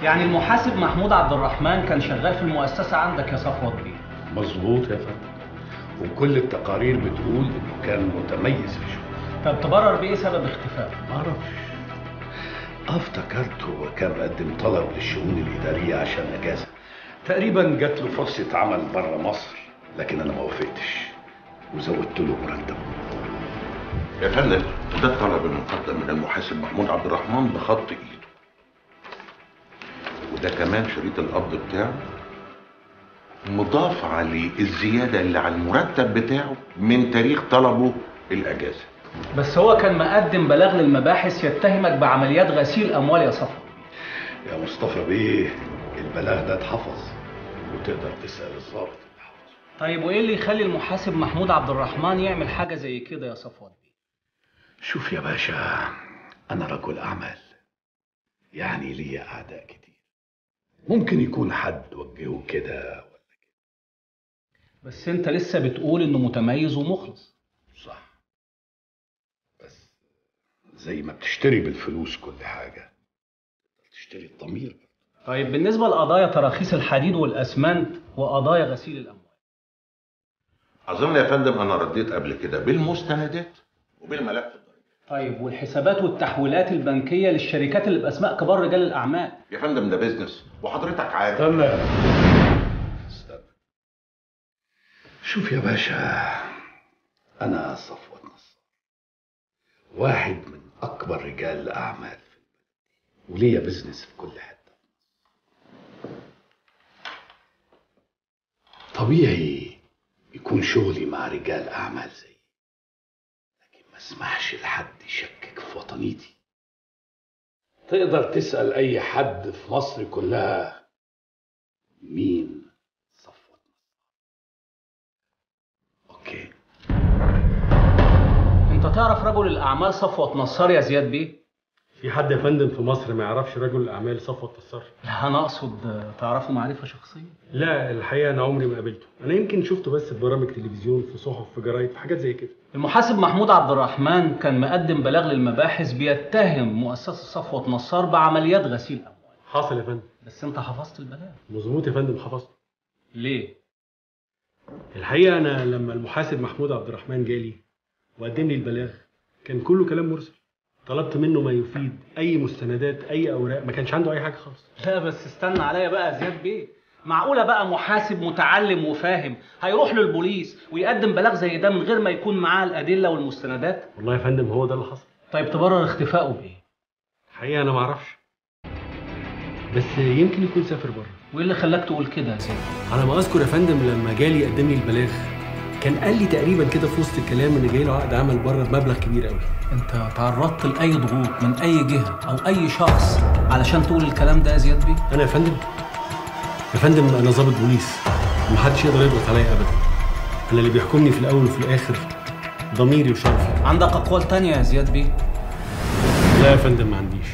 يعني المحاسب محمود عبد الرحمن كان شغال في المؤسسه عندك يا صفوت بيه مظبوط يا فندم وكل التقارير بتقول انه كان متميز في شغله طب تبرر بايه سبب اختفائه ما اعرفش افتكرت هو كان مقدم طلب للشؤون الاداريه عشان اجازه تقريبا جات له فرصه عمل بره مصر لكن انا ما وافقتش وزودت له مرتبه يا فندم ده الطلب المقدم من المحاسب محمود عبد الرحمن بخط ايده وده كمان شريط القبض بتاعه مضاف عليه الزيادة اللي على المرتب بتاعه من تاريخ طلبه الأجازة بس هو كان مقدم بلاغ للمباحث يتهمك بعمليات غسيل اموال يا صفوت يا مصطفى بيه البلاغ ده اتحفظ وتقدر تسال الضابط اللي حفظه طيب وايه اللي يخلي المحاسب محمود عبد الرحمن يعمل حاجه زي كده يا صفوت بيه شوف يا باشا انا رجل اعمال يعني ليا اعداء كتير ممكن يكون حد وجهه كده بس انت لسه بتقول انه متميز ومخلص صح بس زي ما بتشتري بالفلوس كل حاجه تشتري الضمير طيب بالنسبه لقضايا تراخيص الحديد والاسمنت وقضايا غسيل الاموال أظن يا فندم أنا رديت قبل كده بالمستندات وبالملف طيب والحسابات والتحويلات البنكيه للشركات اللي باسماء كبار رجال الاعمال يا فندم ده بيزنس وحضرتك عارف تمام استنى شوف يا باشا انا صفوت نصر واحد من اكبر رجال الاعمال في البلد دي وليا بزنس في كل حته طبيعي يكون شغلي مع رجال اعمال زي لكن ما اسمحش لحد يشكك في وطنيتي تقدر تسال اي حد في مصر كلها مين صفوت اوكي انت تعرف رجل الاعمال صفوت نصار يا زياد بيه في حد يا فندم في مصر ما يعرفش رجل الاعمال صفوت نصار لا انا اقصد آه، تعرفه معرفه شخصيه لا الحقيقه انا عمري ما قابلته انا يمكن شفته بس في برامج تلفزيون في صحف في جرايد في حاجات زي كده المحاسب محمود عبد الرحمن كان مقدم بلاغ للمباحث بيتهم مؤسسه صفوت نصار بعمليات غسيل اموال حاصل يا فندم بس انت حفظت البلاغ مظبوط يا فندم حفظته ليه الحقيقه انا لما المحاسب محمود عبد الرحمن جالي وقدم لي البلاغ كان كله كلام مرسل طلبت منه ما يفيد اي مستندات اي اوراق ما كانش عنده اي حاجه خالص لا بس استنى عليا بقى يا زياد بيه معقولة بقى محاسب متعلم وفاهم هيروح للبوليس ويقدم بلاغ زي ده من غير ما يكون معاه الأدلة والمستندات؟ والله يا فندم هو ده اللي حصل طيب تبرر اختفائه بإيه؟ الحقيقه انا ما اعرفش بس يمكن يكون سافر بره وإيه اللي خلاك تقول كده يا زياد؟ على ما اذكر يا فندم لما جالي يقدم لي البلاغ كان قال لي تقريبا كده في وسط الكلام ان جاي له عقد عمل بره بمبلغ كبير قوي أنت تعرضت لأي ضغوط من أي جهة أو أي شخص علشان تقول الكلام ده يا زياد بيه؟ انا يا فندم يا فندم انا ضابط بوليس ومحدش يقدر يضغط عليا ابدا انا اللي بيحكمني في الاول وفي الاخر ضميري وشرفي عندك أقوال تانية يا زياد بيه؟ لا يا فندم ما عنديش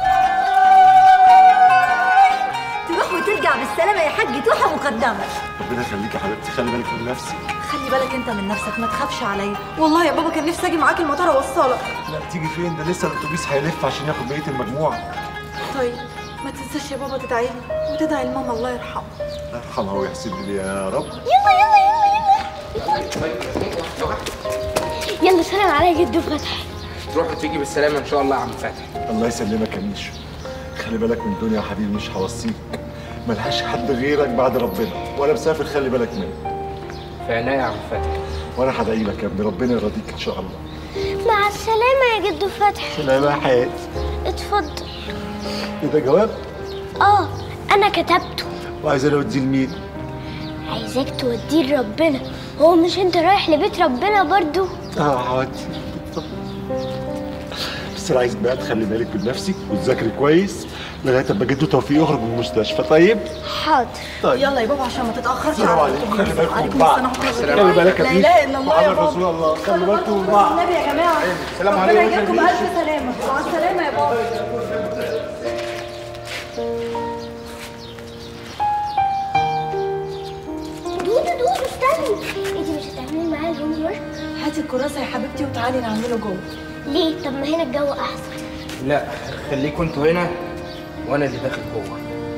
تروح وترجع بالسلامة يا حاج توحة مقدمة ربنا يخليك يا حبيبتي خلي بالك من نفسك خلي بالك انت من نفسك ما تخافش عليا والله يا بابا كان نفسي اجي معاك المطار اوصلك لا تيجي فين ده لسه الاتوبيس هيلف عشان ياخد بقيه المجموعه طيب ما تنساش يا بابا تدعي لي وتدعي لماما الله يرحمها الله يرحمها ويحسن لي يا رب يلا يلا يلا يلا سلام عليا جدو فتحي تروح وتيجي بالسلامه ان شاء الله يا عم فتحي الله يسلمك يا ميشو خلي بالك من الدنيا يا حبيبي مش هوصيك ملهاش حد غيرك بعد ربنا وانا مسافر خلي بالك مني في عينيا يا عم فتحي وانا هدعي لك يا ابني ربنا يرضيك ان شاء الله مع السلامة يا جدو فتحي سلام يا حياتي اتفضل ايه ده جواب اه انا كتبته وعايز انا اوديه لمين عايزاك توديه لربنا هو مش انت رايح لبيت ربنا برضو اه حواتي بس انا عايزك بقى تخلي بالك من نفسك وتذاكري كويس لغايه اما جدو توفيق يخرج من المستشفى طيب حاضر طيب يلا يا بابا عشان ما تتاخرش السلام على عليكم الأتوبيس. خلي بالكم وعليكم من بعض السلام ورحمة الله خلي بالك يا لا بيشو اله الا الله يا محمد بابا رسول الله خلي بالكم من بعض النبي يا جماعه السلام ربنا عليكم يجيبكم بألف سلامة مع السلامة يا بابا دودو دودو استني انت مش هتعملي معايا الهوم ورك هاتي الكراسة يا حبيبتي وتعالي نعمله جوه ليه طب ما هنا الجو احسن لا خليكوا انتوا هنا وانا اللي داخل جوه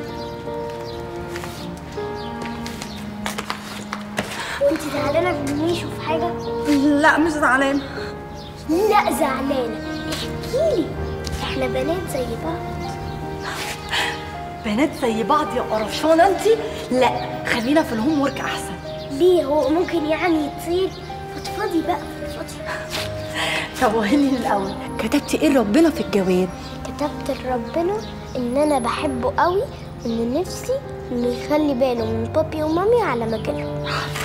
انت زعلانه من ميشو في حاجه لا مش زعلانه لا زعلانه احكيلي احنا بنات زي بعض بنات زي بعض يا قرفشانه انت لا خلينا في الهوم ورك احسن ليه هو ممكن يعني يطير فضفضي بقى فضفضي طب وهني الاول كتبتي ايه ربنا في الجواب كتبت لربنا ان انا بحبه قوي وان نفسي انه يخلي باله من بابي ومامي على مجاله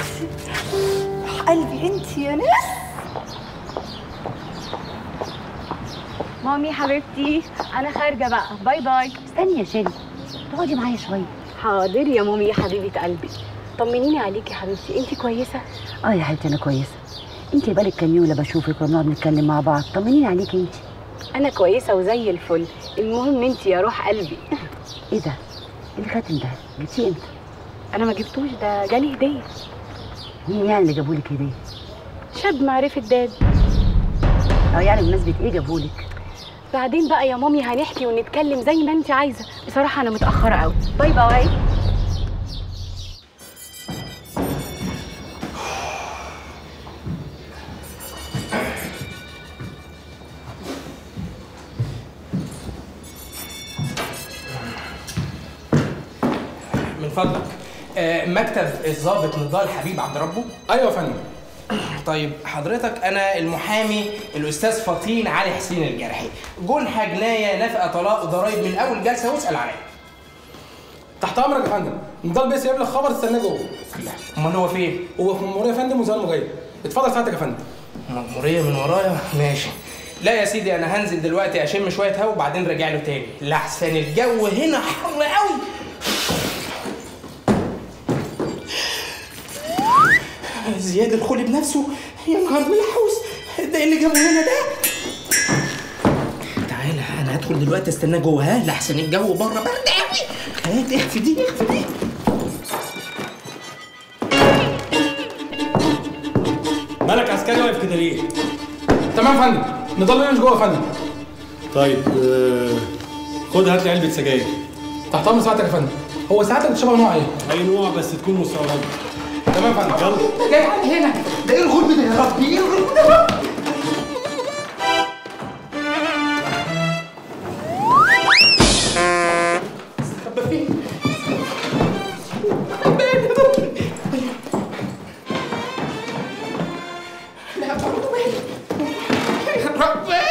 قلبي انت يا ناس مامي حبيبتي انا خارجه بقى باي باي استني يا شيري تقعدي معايا شويه حاضر يا مامي يا حبيبه قلبي طمنيني عليكي يا حبيبتي انت كويسه اه يا حبيبتي انا كويسه انت بالك كام يوم لا بشوفك وبنقعد نتكلم مع بعض طمنيني عليكي انت انا كويسه وزي الفل المهم انت يا روح قلبي ايه ده إيه الخاتم ده جبتيه امتى انا ما جبتوش ده جالي هديه مين يعني اللي جابولك هديه شاب معرفه داد اه يعني بمناسبه ايه جابولك بعدين بقى يا مامي هنحكي ونتكلم زي ما انت عايزه بصراحه انا متاخره قوي باي باي من فضلك آه، مكتب الضابط نضال حبيب عبد ربه ايوه يا فندم طيب حضرتك انا المحامي الاستاذ فطين علي حسين الجرحي جنحه جنايه نفقه طلاق ضرايب من اول جلسه واسال عليا تحت امرك يا فندم نضال بيه سايب لك خبر استناه جوه امال هو فين هو في المأمورية يا فندم وزاره جاي اتفضل ساعتك يا فندم مأمورية من ورايا ماشي لا يا سيدي انا هنزل دلوقتي اشم شويه هوا وبعدين راجع له تاني لحسن الجو هنا حر قوي زياد الخولي بنفسه يا نهار ملحوس ده إيه اللي جابه هنا ده تعالى انا هدخل دلوقتي استناه جوه ها لحسن الجو بره برد قوي هات اخفي دي اخفي دي مالك عسكري واقف كده ليه؟ تمام يا فندم نضال بيه مش جوه يا فندم طيب آه، خد هات لي علبة سجاير تحت امر ساعتك يا فندم هو ساعتك بتشرب نوع ايه؟ اي نوع بس تكون مستورده تمام يا فندم يلا جاي على هنا ده ايه الغرب ده يا ربي ايه الغرب ده بقى؟ استخبى فين؟ لا برضه مالي يا ربي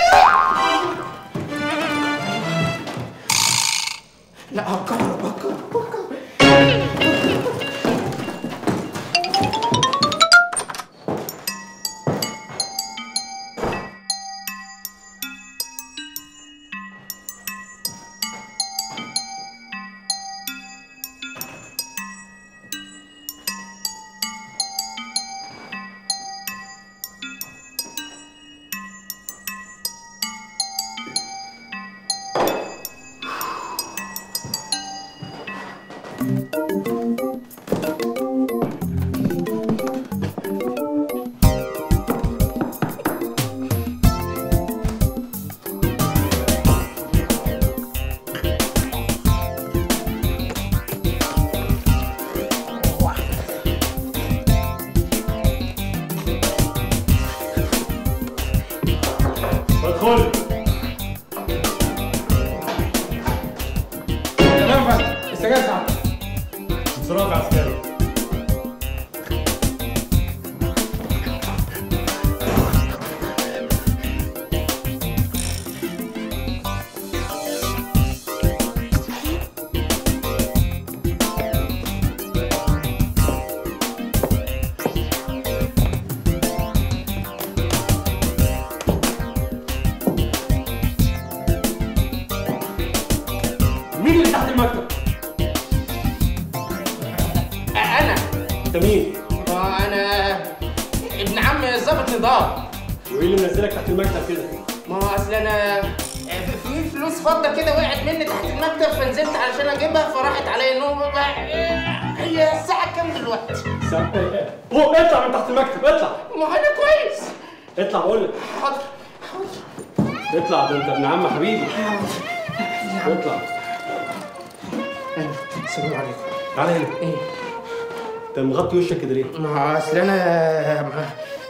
لا هكرر هكرر ادخل تمام يا فندم السجاير ساعتك انصراف يا عسكري مين اللي تحت المكتب؟ انا انت مين؟ ما انا ابن عم الظابط نضال وايه اللي منزلك تحت المكتب كده؟ ما هو اصل انا في في فلوس فضه كده وقعت مني تحت المكتب فنزلت علشان اجيبها فراحت عليا النوم هي الساعه كام دلوقتي؟ قوم اطلع من تحت المكتب اطلع ما هو انا كويس اطلع بقول لك حاضر اطلع ده انت ابن عم حبيبي اطلع السلام عليكم تعالى هنا ايه انت مغطي وشك كده ليه؟ ما اصل انا ما...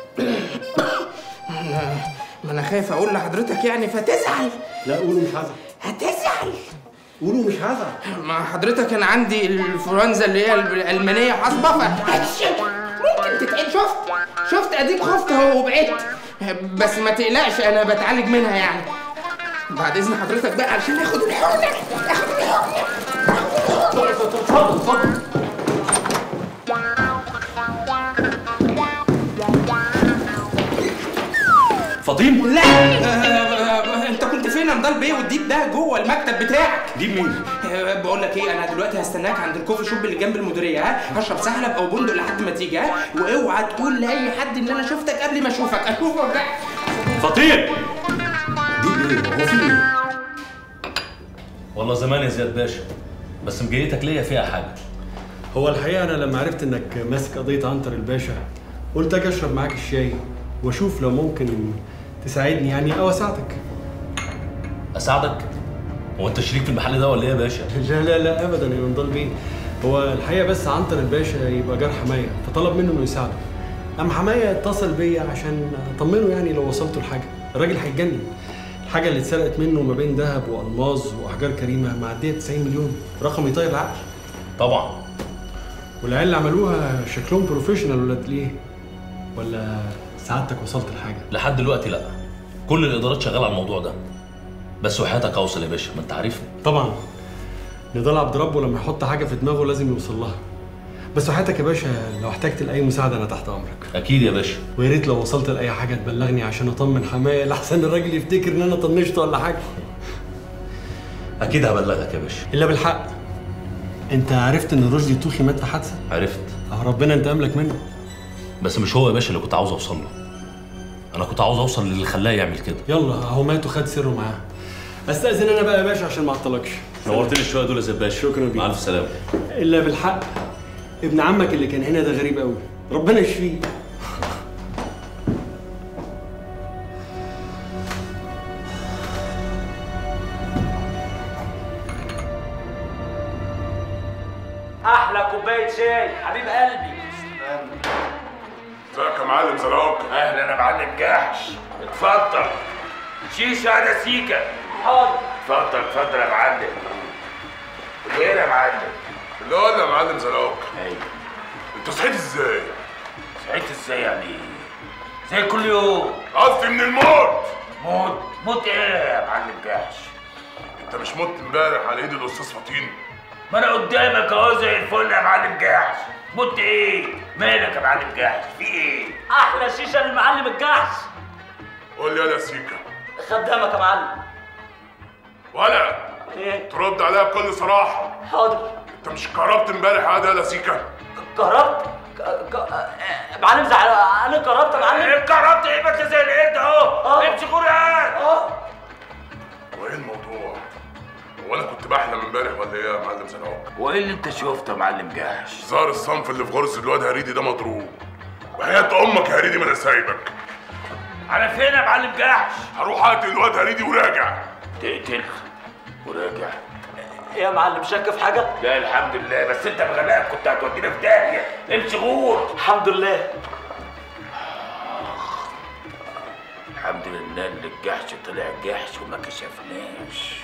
ما انا خايف اقول لحضرتك يعني فتزعل لا قولوا مش هزعل هتزعل قولوا مش هزعل ما حضرتك انا عندي الانفلونزا اللي هي الالمانيه حاصبه ف ممكن تتعين شفت شفت اديك خفت اهو وبعدت بس ما تقلقش انا بتعالج منها يعني بعد اذن حضرتك بقى عشان اخد الحقنه اخد الحقنه اتفضل اتفضل فطيم لا آه، آه، انت كنت فين يا نضال بيه والديب ده جوه المكتب بتاعك دي مين؟ آه، بقول لك ايه انا دلوقتي هستناك عند الكوفي شوب اللي جنب المديريه ها هشرب سحلب او بندق لحد ما تيجي ها واوعى تقول لاي حد ان انا شفتك قبل ما اشوفك اشوفك بقى فطيم دي ايه؟ هو في ايه؟ والله زمان يا زياد باشا بس مجيتك ليا فيها حاجه هو الحقيقه انا لما عرفت انك ماسك قضيه عنتر الباشا قلت اجي اشرب معاك الشاي واشوف لو ممكن تساعدني يعني او اساعدك اساعدك؟ هو انت شريك في المحل ده ولا ايه يا باشا؟ لا لا لا ابدا يا نضال بيه هو الحقيقه بس عنتر الباشا يبقى جار حمايه فطلب منه انه يساعده قام حمايه اتصل بيا عشان اطمنه يعني لو وصلت لحاجه الراجل هيتجنن الحاجه اللي اتسرقت منه ما بين ذهب والماظ واحجار كريمه معديه 90 مليون رقم يطير العقل طبعا والعيال اللي عملوها شكلهم بروفيشنال ولا ليه ولا سعادتك وصلت لحاجه لحد دلوقتي لا كل الادارات شغاله على الموضوع ده بس وحياتك اوصل يا باشا ما انت عارفني طبعا نضال عبد ربه لما يحط حاجه في دماغه لازم يوصل لها بس وحياتك يا باشا لو احتجت لاي مساعده انا تحت امرك اكيد يا باشا ويا ريت لو وصلت لاي حاجه تبلغني عشان اطمن حمايه لحسن الراجل يفتكر ان انا طنشته ولا حاجه اكيد هبلغك يا باشا الا بالحق انت عرفت ان رشدي توخي مات في حادثه عرفت اه ربنا انتقم لك منه بس مش هو يا باشا اللي كنت عاوز اوصل له انا كنت عاوز اوصل للي خلاه يعمل كده يلا اهو مات وخد سره معاه استاذن انا بقى يا باشا عشان ما اعطلكش نورتني شويه دول يا زياد باشا شكرا بيك مع الف سلامه الا بالحق ابن عمك اللي كان هنا ده غريب قوي ربنا يشفيه احلى كوبايه شاي حبيب قلبي ازيك يا معلم زراك اهلا يا معلم جحش اتفضل شيشه يا سيكا حاضر اتفضل اتفضل يا معلم خير يا معلم لا لا يا معلم زراك ايوه انت صحيت ازاي؟ صحيت ازاي يعني زي كل يوم قصدي من الموت موت موت ايه يا معلم جحش انت مش مت امبارح على ايد الاستاذ فطين ما انا قدامك اهو زي الفل يا معلم جحش موت ايه مالك يا معلم جحش في ايه احلى شيشه للمعلم الجحش قول لي يا سيكا خدامك يا معلم ولا ايه ترد عليها بكل صراحه حاضر انت مش كهربت امبارح يا يا سيكا كهربت ك- ك- آه، معلم زعل انا كهربت يا معلم ايه كهربت ايه ما انت زي القرد اهو امشي قرآن اه وايه الموضوع؟ هو انا كنت بحلم امبارح ولا ايه يا معلم زراك؟ وايه اللي انت شفته يا معلم جحش ظهر الصنف اللي في غرز الواد هريدي ده مضروب وحياة امك يا هريدي ما انا سايبك على فين يا معلم جحش هروح اقتل الواد هريدي وراجع تقتل وراجع ايه يا معلم شك في حاجه لا الحمد لله بس انت بغبائك كنت هتودينا في داهيه امشي غور الحمد لله الحمد لله اللي الجحش طلع جحش وما كشفناش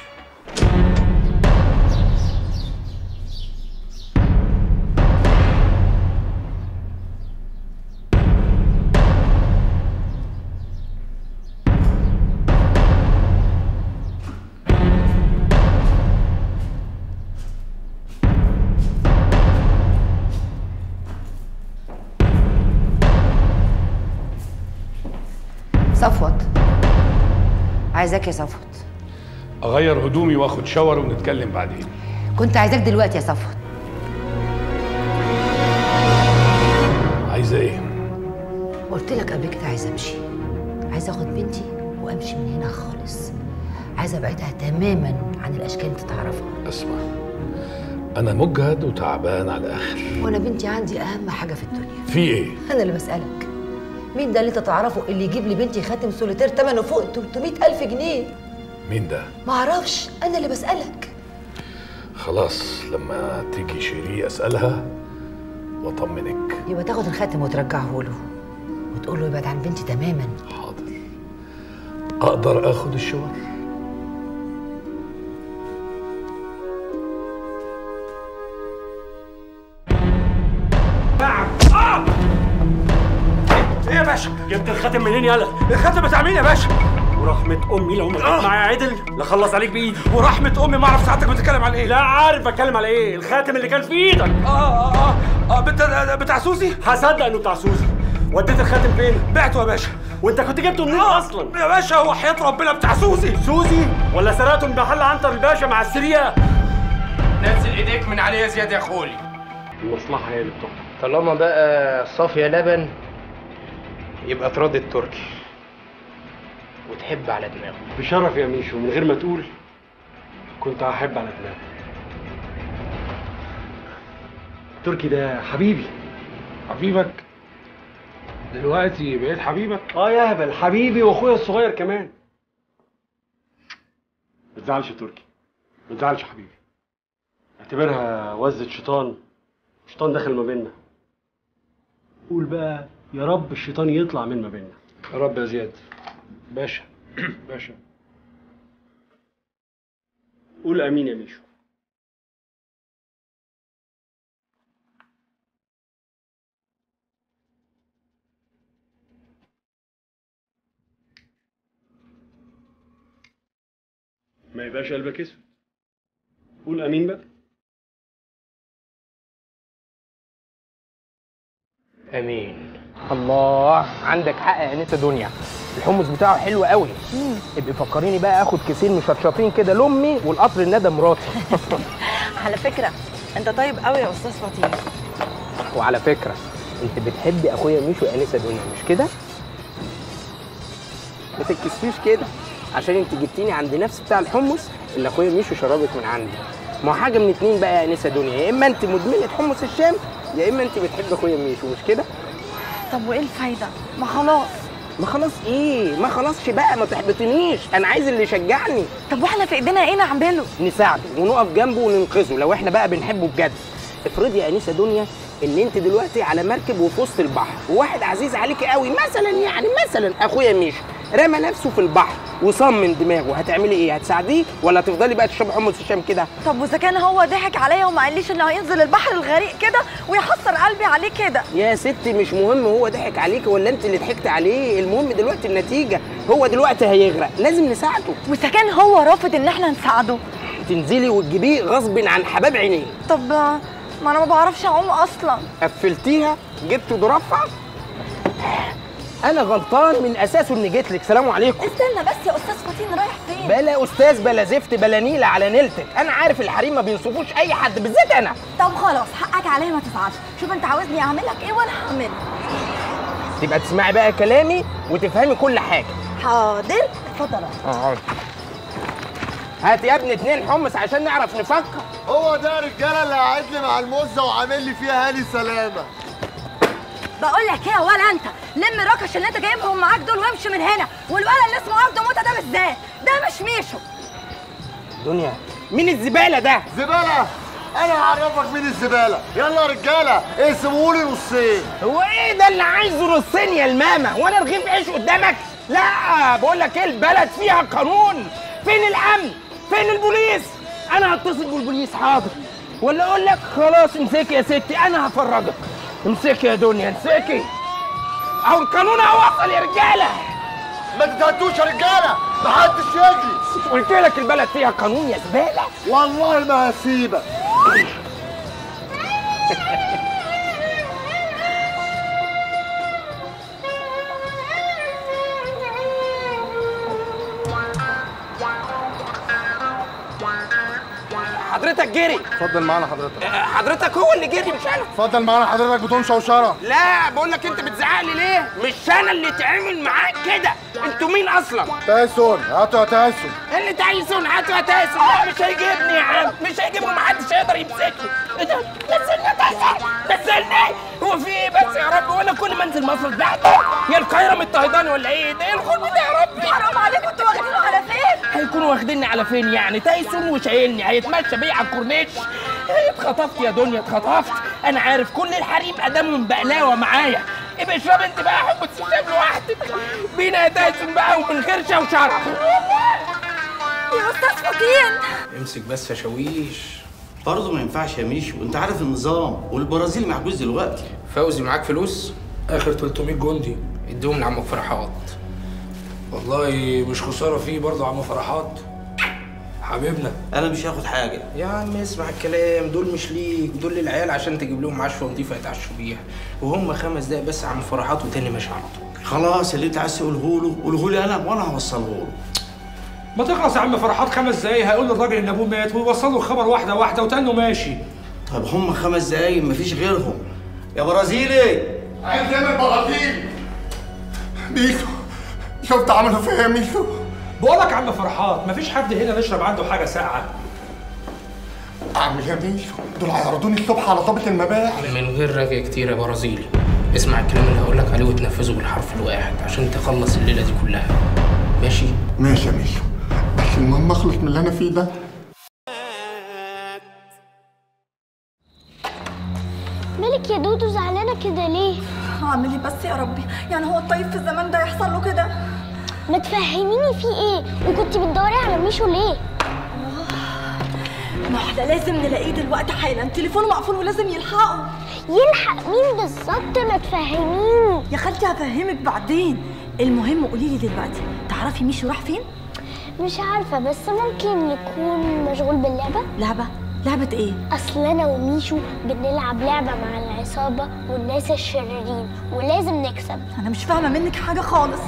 صفوت عايزاك يا صفوت اغير هدومي واخد شاور ونتكلم بعدين كنت عايزاك دلوقتي يا صفوت عايزه ايه قلت لك قبل كده عايزه امشي عايزه اخد بنتي وامشي من هنا خالص عايزه ابعدها تماما عن الاشكال اللي انت تعرفها اسمع انا مجهد وتعبان على الاخر وانا بنتي عندي اهم حاجه في الدنيا في ايه انا اللي بسالك مين ده اللي انت تعرفه اللي يجيب لي بنتي خاتم سوليتير ثمنه فوق 300 الف جنيه مين ده ما اعرفش انا اللي بسالك خلاص لما تيجي شيري اسالها وبطمنك يبقى تاخد الخاتم وترجعه له وتقول له يبعد عن بنتي تماما اقدر اخد الشوار ايه يا باشا؟ جبت الخاتم منين يالا؟ الخاتم بتاع مين يا باشا؟ ورحمة أمي لو ما كنت معايا عدل لخلص عليك بإيدي ورحمة أمي ما أعرف ساعتك بتتكلم على إيه؟ لا عارف بتكلم على إيه؟ الخاتم اللي كان في إيدك آه آه آه, آه بتاع, بتاع سوزي؟ هصدق إنه بتاع سوزي وديت الخاتم فين؟ بعته يا باشا وأنت كنت جبته منين أصلا؟ يا باشا هو حياة ربنا بتاع سوزي سوزي؟ ولا سرقته من محل عنتر الباشا مع السرية؟ نزل ايديك من عليه يا زياد يا خولي المصلحة هي اللي بتحكم طالما بقى صافية لبن يبقى تراضي التركي وتحب على دماغه بشرف يا ميشو من غير ما تقول كنت هحب على دماغي تركي ده حبيبي حبيبك دلوقتي بقيت حبيبك اه يا هبل حبيبي واخويا الصغير كمان ما تزعلش يا تركي ما تزعلش يا حبيبي اعتبرها وزة شيطان شيطان دخل ما بيننا قول بقى يا رب الشيطان يطلع من ما بيننا يا رب يا زياد باشا باشا قول امين يا ميشو ما يبقاش قلبك اسود قول امين بقى امين الله عندك حق يا انسه دنيا الحمص بتاعه حلو قوي ابقي فكريني بقى اخد كيسين مشطشطين كده لامي والقطر الندى مراتي على فكره انت طيب قوي يا استاذ فطين وعلى فكره انت بتحبي اخويا ميشو يا انسه دنيا مش كده ما تتكسفيش كده عشان انت جبتيني عند نفس بتاع الحمص اللي اخويا ميشو شربك من عندي ما هو حاجه من اتنين بقى يا انسه دنيا يا اما انت مدمنه حمص الشام يا اما انت بتحبي اخويا ميشو مش كده طب وايه الفايده ما خلاص ما خلاص ايه ما خلاصش بقى ما تحبطنيش انا عايز اللي يشجعني طب واحنا في ايدينا ايه نعمله نساعده ونقف جنبه وننقذه لو احنا بقى بنحبه بجد افرضي يا انسه دنيا ان انت دلوقتي على مركب وفي وسط البحر وواحد عزيز عليكي قوي مثلا يعني مثلا اخويا ميشو رمى نفسه في البحر وصمم دماغه هتعملي ايه هتساعديه ولا هتفضلي بقى تشربي حمص الشام كده طب واذا كان هو ضحك عليا وما قاليش انه هينزل البحر الغريق كده ويحسر قلبي عليه كده يا ستي مش مهم هو ضحك عليكي ولا انت اللي ضحكت عليه المهم دلوقتي النتيجه هو دلوقتي هيغرق لازم نساعده واذا كان هو رافض ان احنا نساعده تنزلي وتجيبيه غصب عن حباب عينيه طب ما انا ما بعرفش اعوم اصلا قفلتيها جبت ضرافه انا غلطان من اساسه اني جيت لك سلام عليكم استنى بس يا استاذ فطين رايح فين بلا استاذ بلا زفت بلا نيله على نيلتك انا عارف الحريم ما بينصفوش اي حد بالذات انا طب خلاص حقك عليا ما تزعلش شوف انت عاوزني اعمل لك ايه وانا هعمله تبقى تسمعي بقى كلامي وتفهمي كل حاجه حاضر اتفضل اه هات يا ابني اتنين حمص عشان نعرف نفكر هو ده الرجاله اللي قاعد لي مع المزه وعامل لي فيها هالي سلامه بقول لك ايه يا ولا انت لم الركش اللي انت جايبهم معاك دول وامشي من هنا والولد اللي اسمه عبده موته ده بالذات ده مش ميشو دنيا مين الزباله ده زباله انا هعرفك مين الزباله يلا يا رجاله اقسموا لي نصين هو ايه ده اللي عايزه نصين يا الماما وانا رغيف عيش قدامك لا بقول لك ايه البلد فيها قانون فين الامن فين البوليس انا هتصل بالبوليس حاضر ولا اقول لك خلاص امسكي يا ستي انا هفرجك امسكي يا دنيا امسكي اهو القانون اهو وصل يا رجاله ما تتهدوش يا رجاله محدش يجري قلت لك البلد فيها قانون يا زباله والله ما هسيبك حضرتك جري اتفضل معانا حضرتك حضرتك هو اللي جري مش انا اتفضل معانا حضرتك بدون شوشره لا بقول لك انت بتزعق لي ليه مش انا اللي اتعامل معاك كده انتوا مين اصلا تايسون هاتوا يا تايسون اللي تايسون هاتوا يا تايسون لا مش هيجيبني يا عم مش هيجيبني محدش هيقدر يمسكني ايه ده نزلني يا تايسون نزلني هو في ايه بس يا رب وانا كل ما انزل مصر بعد يا القاهره مضطهداني ولا ايه ده ايه الغرب ده يا رب حرام عليك انتوا واخدينه على فين هيكونوا واخديني على فين يعني تايسون وشايلني هيتمشى بيا على الكورنيش اتخطفت يا دنيا اتخطفت انا عارف كل الحريم ادامهم بقلاوه معايا ابقى اشرب انت بقى حب السيشاب لوحدك بينا يا تاسم بقى ومن غير شوشره يا استاذ فطين امسك بس يا شويش برضه ما ينفعش يا ميشو انت عارف النظام والبرازيل محجوز دلوقتي فوزي معاك فلوس اخر 300 جندي اديهم لعمك فرحات والله مش خساره فيه برضه عم فرحات حبيبنا انا مش هاخد حاجه يا عم اسمع الكلام دول مش ليك دول للعيال عشان تجيب لهم عشوه نضيفه يتعشوا بيها وهم خمس دقايق بس عم فرحات وتاني ماشي على طول خلاص اللي انت عايز تقوله له قوله لي انا وانا هوصله له ما تخلص يا عم فرحات خمس دقايق هيقول للراجل ان ابوه مات ويوصل له الخبر واحده واحده وتاني ماشي طب هم خمس دقايق مفيش غيرهم يا برازيلي عايز يعمل برازيل ميشو شفت عملوا فيا يا ميشو بقول لك يا عم فرحات مفيش حد هنا نشرب عنده حاجه ساقعه اعمل يا ميشو دول هيعرضوني الصبح على ضابط المباحث من غير رغي كتير يا برازيلي اسمع الكلام اللي هقول لك عليه وتنفذه بالحرف الواحد عشان تخلص الليله دي كلها ماشي ماشي يا ميشو بس المهم اخلص من اللي انا فيه ده مالك يا دودو زعلانه كده ليه اعمل ايه بس يا ربي يعني هو الطيب في الزمان ده يحصل له كده ما تفهميني في ايه وكنت بتدوري على ميشو ليه ما احنا لازم نلاقيه دلوقتي حالا تليفونه مقفول ولازم يلحقه يلحق مين بالظبط ما تفهميني يا خالتي هفهمك بعدين المهم قولي لي دلوقتي تعرفي ميشو راح فين مش عارفه بس ممكن يكون مشغول باللعبه لعبه لعبه ايه اصل انا وميشو بنلعب لعبه مع العصابه والناس الشريرين ولازم نكسب انا مش فاهمه منك حاجه خالص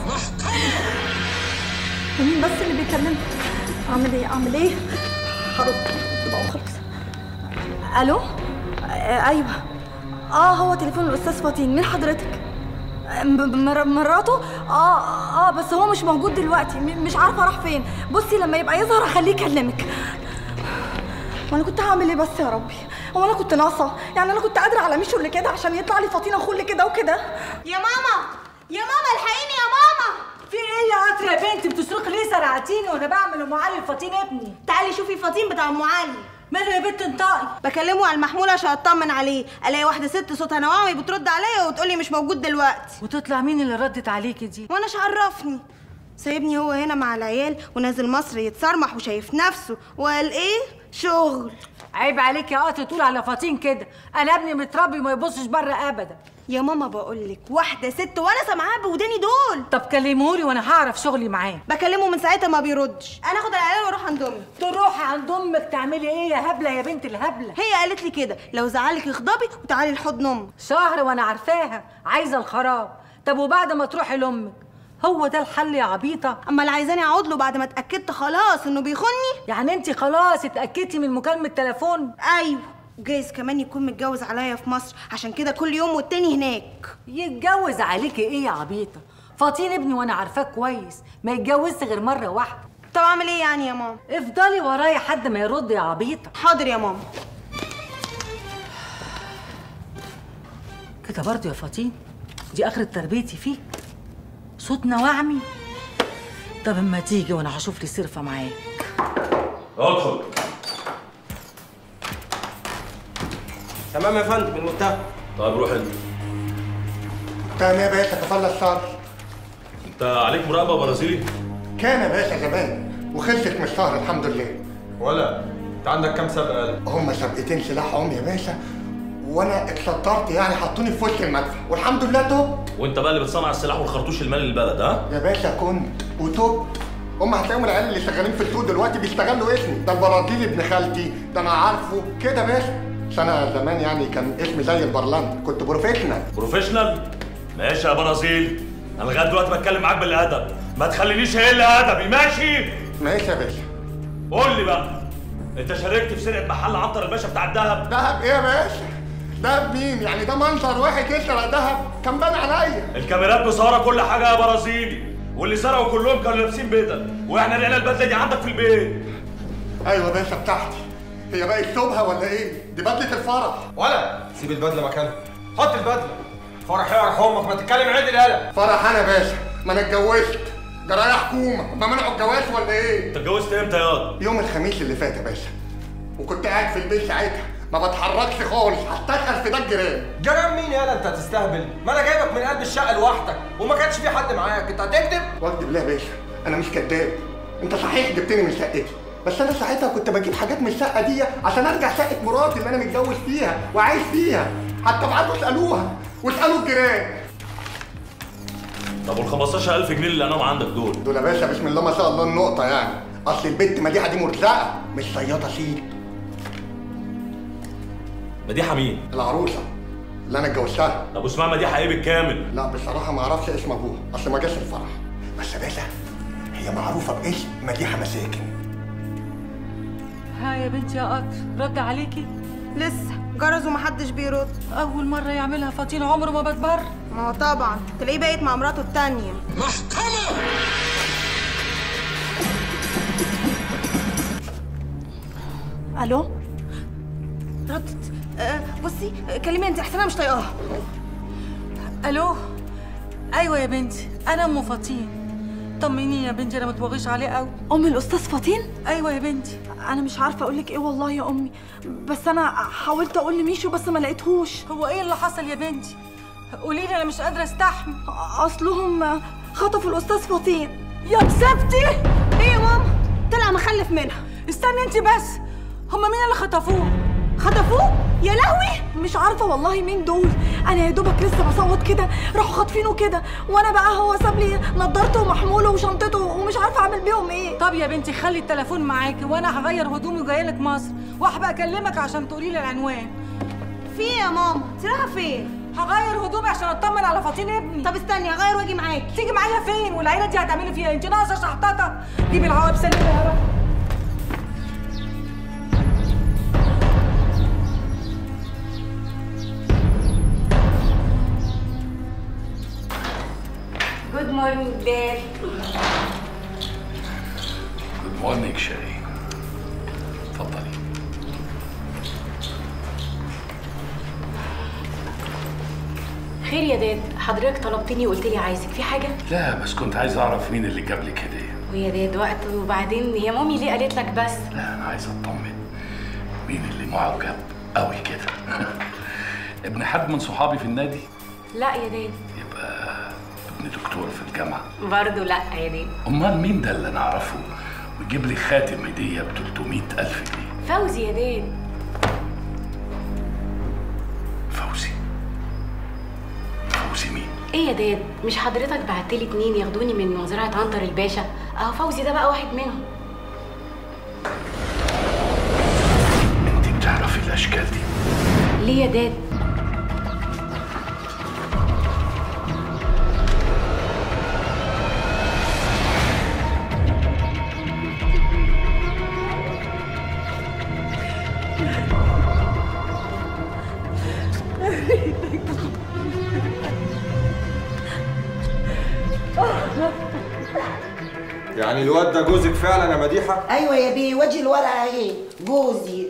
مين بس اللي بيكلمني اعمل ايه اعمل ايه هرد بقى خلاص الو آه ايوه اه هو تليفون الاستاذ فاطين مين حضرتك م- مر- مراته اه اه بس هو مش موجود دلوقتي م- مش عارفه راح فين بصي لما يبقى يظهر اخليه يكلمك وانا كنت هعمل ايه بس يا ربي هو انا كنت ناقصه يعني انا كنت قادره على ميشو اللي كده عشان يطلع لي فاطين اخو اللي كده وكده يا ماما يا ماما الحقيني يا ماما في ايه يا قطر يا بنتي بتصرخي ليه سرعتيني وانا بعمل ام علي الفطين ابني تعالي شوفي فاطين بتاع ام علي ماله يا بنت انطقي بكلمه على المحمول عشان اطمن عليه الاقي واحده ست صوتها نواعي بترد عليا وتقولي مش موجود دلوقتي وتطلع مين اللي ردت عليكي دي وانا ايش عرفني سايبني هو هنا مع العيال ونازل مصر يتصرمح وشايف نفسه وقال ايه شغل عيب عليك يا قطر تقول على فطين كده انا ابني متربي ما يبصش بره ابدا يا ماما بقولك واحده ست وانا سامعاها بوداني دول طب كلمهولي وانا هعرف شغلي معاه بكلمه من ساعتها ما بيردش انا اخد العيال واروح عند امي تروحي عند امك تعملي ايه يا هبله يا بنت الهبله هي قالت لي كده لو زعلك اغضبي وتعالي لحضن امك شهر وانا عارفاها عايزه الخراب طب وبعد ما تروحي لامك هو ده الحل يا عبيطه اما اللي عايزاني اقعد له بعد ما اتاكدت خلاص انه بيخوني يعني انت خلاص اتاكدتي من مكالمه تليفون ايوه وجايز كمان يكون متجوز عليا في مصر عشان كده كل يوم والتاني هناك يتجوز عليكي ايه يا عبيطه فاطين ابني وانا عارفاه كويس ما يتجوزش غير مره واحده طب اعمل ايه يعني يا ماما افضلي ورايا حد ما يرد يا عبيطه حاضر يا ماما كده برضه يا فاطين دي اخرة تربيتي فيك صوتنا وعمي طب اما تيجي وانا هشوف لي صرفه معاك ادخل تمام يا فندم المتهم طيب روح انت تمام يا باشا تفضل الشر انت عليك مراقبه برازيلي كان يا باشا زمان وخلصت من الشهر الحمد لله ولا انت عندك كام سابقه هما سابقتين سلاحهم يا باشا وانا اتسطرت يعني حطوني في وسط المدفع والحمد لله تبت وانت بقى اللي بتصنع السلاح والخرطوش المالي للبلد ها يا باشا كنت وتبت هم هتلاقيهم العيال اللي شغالين في السوق دلوقتي بيستغلوا اسمي ده البرازيلي ابن خالتي ده انا عارفه كده يا باشا بس انا زمان يعني كان اسمي زي البرلان كنت بروفيشنال بروفيشنال ماشي يا برازيل انا لغايه دلوقتي بتكلم معاك بالادب ما تخلينيش اقل ادبي ماشي ماشي يا باشا قول لي بقى انت شاركت في سرقه محل عنتر الباشا بتاع الذهب دهب ايه يا باشا دهب مين يعني ده منظر واحد يسرق دهب كان بان عليا الكاميرات مصوره كل حاجه يا برازيلي واللي سرقوا كلهم كانوا لابسين بدل واحنا لقينا البدله دي عندك في البيت ايوه يا باشا بتاعتي هي بقت شبهه ولا ايه دي بدله الفرح ولا سيب البدله مكانها حط البدله فرح يعرف امك ما تتكلم عدل يالا فرح انا يا باشا ما انا اتجوزت ده رايح حكومه ما منعوا الجواز ولا ايه انت اتجوزت امتى ياض يوم الخميس اللي فات يا باشا وكنت قاعد في البيت ساعتها ما بتحركش خالص هشتغل في ده الجيران جيران مين يالا انت هتستهبل ما انا جايبك من قلب الشقه لوحدك وما كانش في حد معاك انت هتكذب واكدب بالله يا باشا انا مش كداب انت صحيح جبتني من شقتي بس انا ساعتها كنت بجيب حاجات من الشقه دي عشان ارجع شقه مراتي اللي انا متجوز فيها وعايش فيها حتى ابعتوا اسالوها واسالوا الجيران طب وال 15000 جنيه اللي انام عندك دول دول يا باشا بسم الله ما شاء الله النقطه يعني اصل البنت مديحه دي مرزقه مش صياده سيد مديحه مين؟ العروسه اللي انا اتجوزتها طب واسمها مديحه ايه بالكامل؟ لا بصراحه ما اعرفش اسم ابوها اصل ما جاش الفرح بس يا باشا هي معروفه باسم مديحه مساكن ها يا بنتي يا قطر رد عليكي لسه جرز ومحدش بيرد اول مره يعملها فاطين عمره ما بتبر ما هو طبعا تلاقيه بقيت مع مراته التانية الو ردت أه بصي آه، كلمي انت احسن انا مش طايقاها الو ايوه يا بنتي انا ام فاطين طمنيني يا بنتي انا ما تبغيش عليه قوي ام الاستاذ فاطين ايوه يا بنتي انا مش عارفه اقول لك ايه والله يا امي بس انا حاولت اقول لميشو بس ما لقيتهوش هو ايه اللي حصل يا بنتي قولي لي انا مش قادره استحمل اصلهم خطفوا الاستاذ فاطين يا كسبتي ايه يا ماما طلع مخلف منها استني انت بس هما مين اللي خطفوه خطفوه يا لهوي مش عارفه والله مين دول انا يا دوبك لسه بصوت كده راحوا خاطفينه كده وانا بقى هو ساب لي نضارته ومحموله وشنطته ومش عارفه اعمل بيهم ايه طب يا بنتي خلي التليفون معاكي وانا هغير هدومي وجايه لك مصر وهبقى اكلمك عشان تقولي لي العنوان في ايه يا ماما انت رايحه فين هغير هدومي عشان اطمن على فاطين ابني طب استني هغير واجي معاكي تيجي معايا فين والعيله دي هتعملي فيها إيه؟ انت ناقصه شحططه جيبي العواب سلمي يا رب جود مورنينج داد جود مورنينج شيري اتفضلي خير يا داد حضرتك طلبتني وقلت لي عايزك في حاجه لا بس كنت عايز اعرف مين اللي جاب لك هديه ويا داد وقت وبعدين هي مامي ليه قالت لك بس لا انا عايز اطمن مين اللي معجب قوي كده ابن حد من صحابي في النادي لا يا داد ابن دكتور في الجامعه برضه لا يا داد امال مين ده اللي نعرفه ويجيب لي خاتم هديه ب 300 الف جنيه فوزي يا داد فوزي فوزي مين ايه يا داد مش حضرتك بعتلي اتنين ياخدوني من مزرعه عنتر الباشا اهو فوزي ده بقى واحد منهم انت بتعرفي الاشكال دي ليه يا داد يعني الواد ده جوزك فعلا يا مديحه ايوه يا بيه وجه الورقه اهي جوزي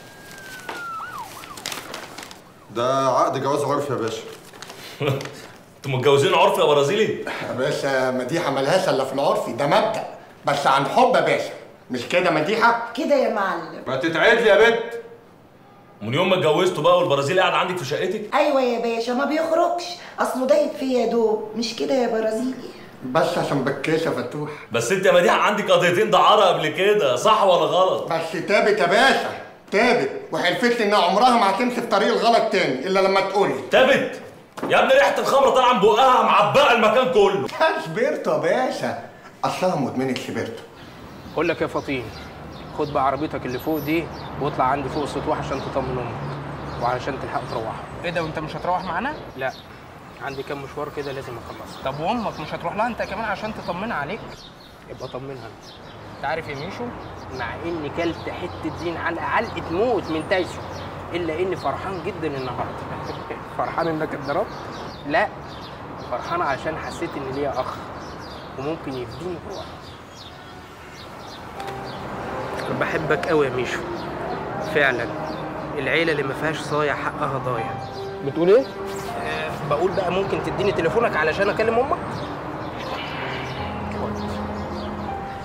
ده عقد جواز عرفي يا باشا انتوا متجوزين عرف يا برازيلي؟ يا باشا مديحه ملهاش الا في العرفي ده مبدا بس عن حب يا باشا مش كده مديحه كده يا معلم ما تتعدلي يا بنت من يوم ما اتجوزتوا بقى والبرازيلي قاعد عندك في شقتك؟ ايوه يا باشا ما بيخرجش اصله دايب فيا يا دوب مش كده يا برازيلي بس عشان بكيش يا فتوح بس انت يا مديحه عندك قضيتين دعاره قبل كده صح ولا غلط؟ بس تابت يا باشا تابت وحلفت لي انها عمرها ما هتمشي في طريق الغلط تاني الا لما تقول لي تابت يا ابني ريحه الخمره طالعه من بقها معبقه المكان كله سبيرتو يا باشا اصلها مدمنه سبيرتو بقول لك يا فطين خد بقى عربيتك اللي فوق دي واطلع عندي فوق السطوح عشان تطمن امك وعلشان تلحق تروح ايه ده وانت مش هتروح معانا لا عندي كام مشوار كده لازم اخلصه طب وامك مش هتروح لها انت كمان عشان تطمنها عليك يبقى طمنها انت انت عارف يا ميشو مع اني كلت حته دين علقه علقه موت من تايسو الا اني فرحان جدا النهارده فرحان انك اتضربت لا فرحان عشان حسيت ان ليا اخ وممكن يفديني بروحي بحبك قوي يا ميشو فعلا العيله اللي ما فيهاش صايع حقها ضايع بتقول ايه آه بقول بقى ممكن تديني تليفونك علشان اكلم امك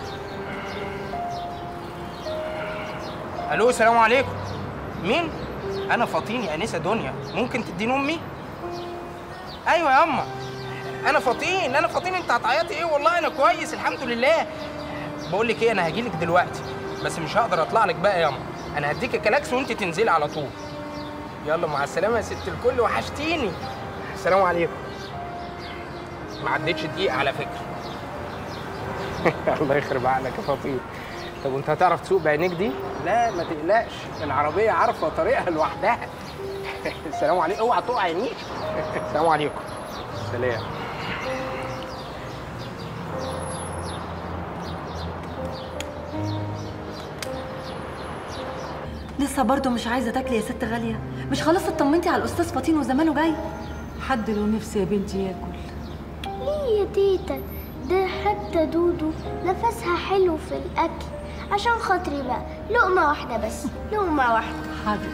الو السلام عليكم مين انا فطين يا انسه دنيا ممكن تديني امي ايوه يا اما انا فطين انا فطين انت هتعيطي ايه والله انا كويس الحمد لله بقول لك ايه انا هجيلك دلوقتي بس مش هقدر اطلع لك بقى يا اما انا هديك الكلاكس وانت تنزلي على طول يلا مع السلامه يا ست الكل وحشتيني السلام عليكم ما عدتش دقيقه على فكره الله يخرب عقلك يا فطين طب وانت هتعرف تسوق بعينيك دي؟ لا ما تقلقش العربية عارفة طريقها لوحدها السلام عليكم اوعى تقع عينيك السلام عليكم سلام لسه برضه مش عايزه تاكلي يا ست غاليه مش خلاص اطمنتي على الاستاذ فطين وزمانه جاي حد له نفسي يا بنتي ياكل ليه يا تيتا ده حتى دودو نفسها حلو في الأكل عشان خاطري بقى لقمة واحدة بس لقمة واحدة حاضر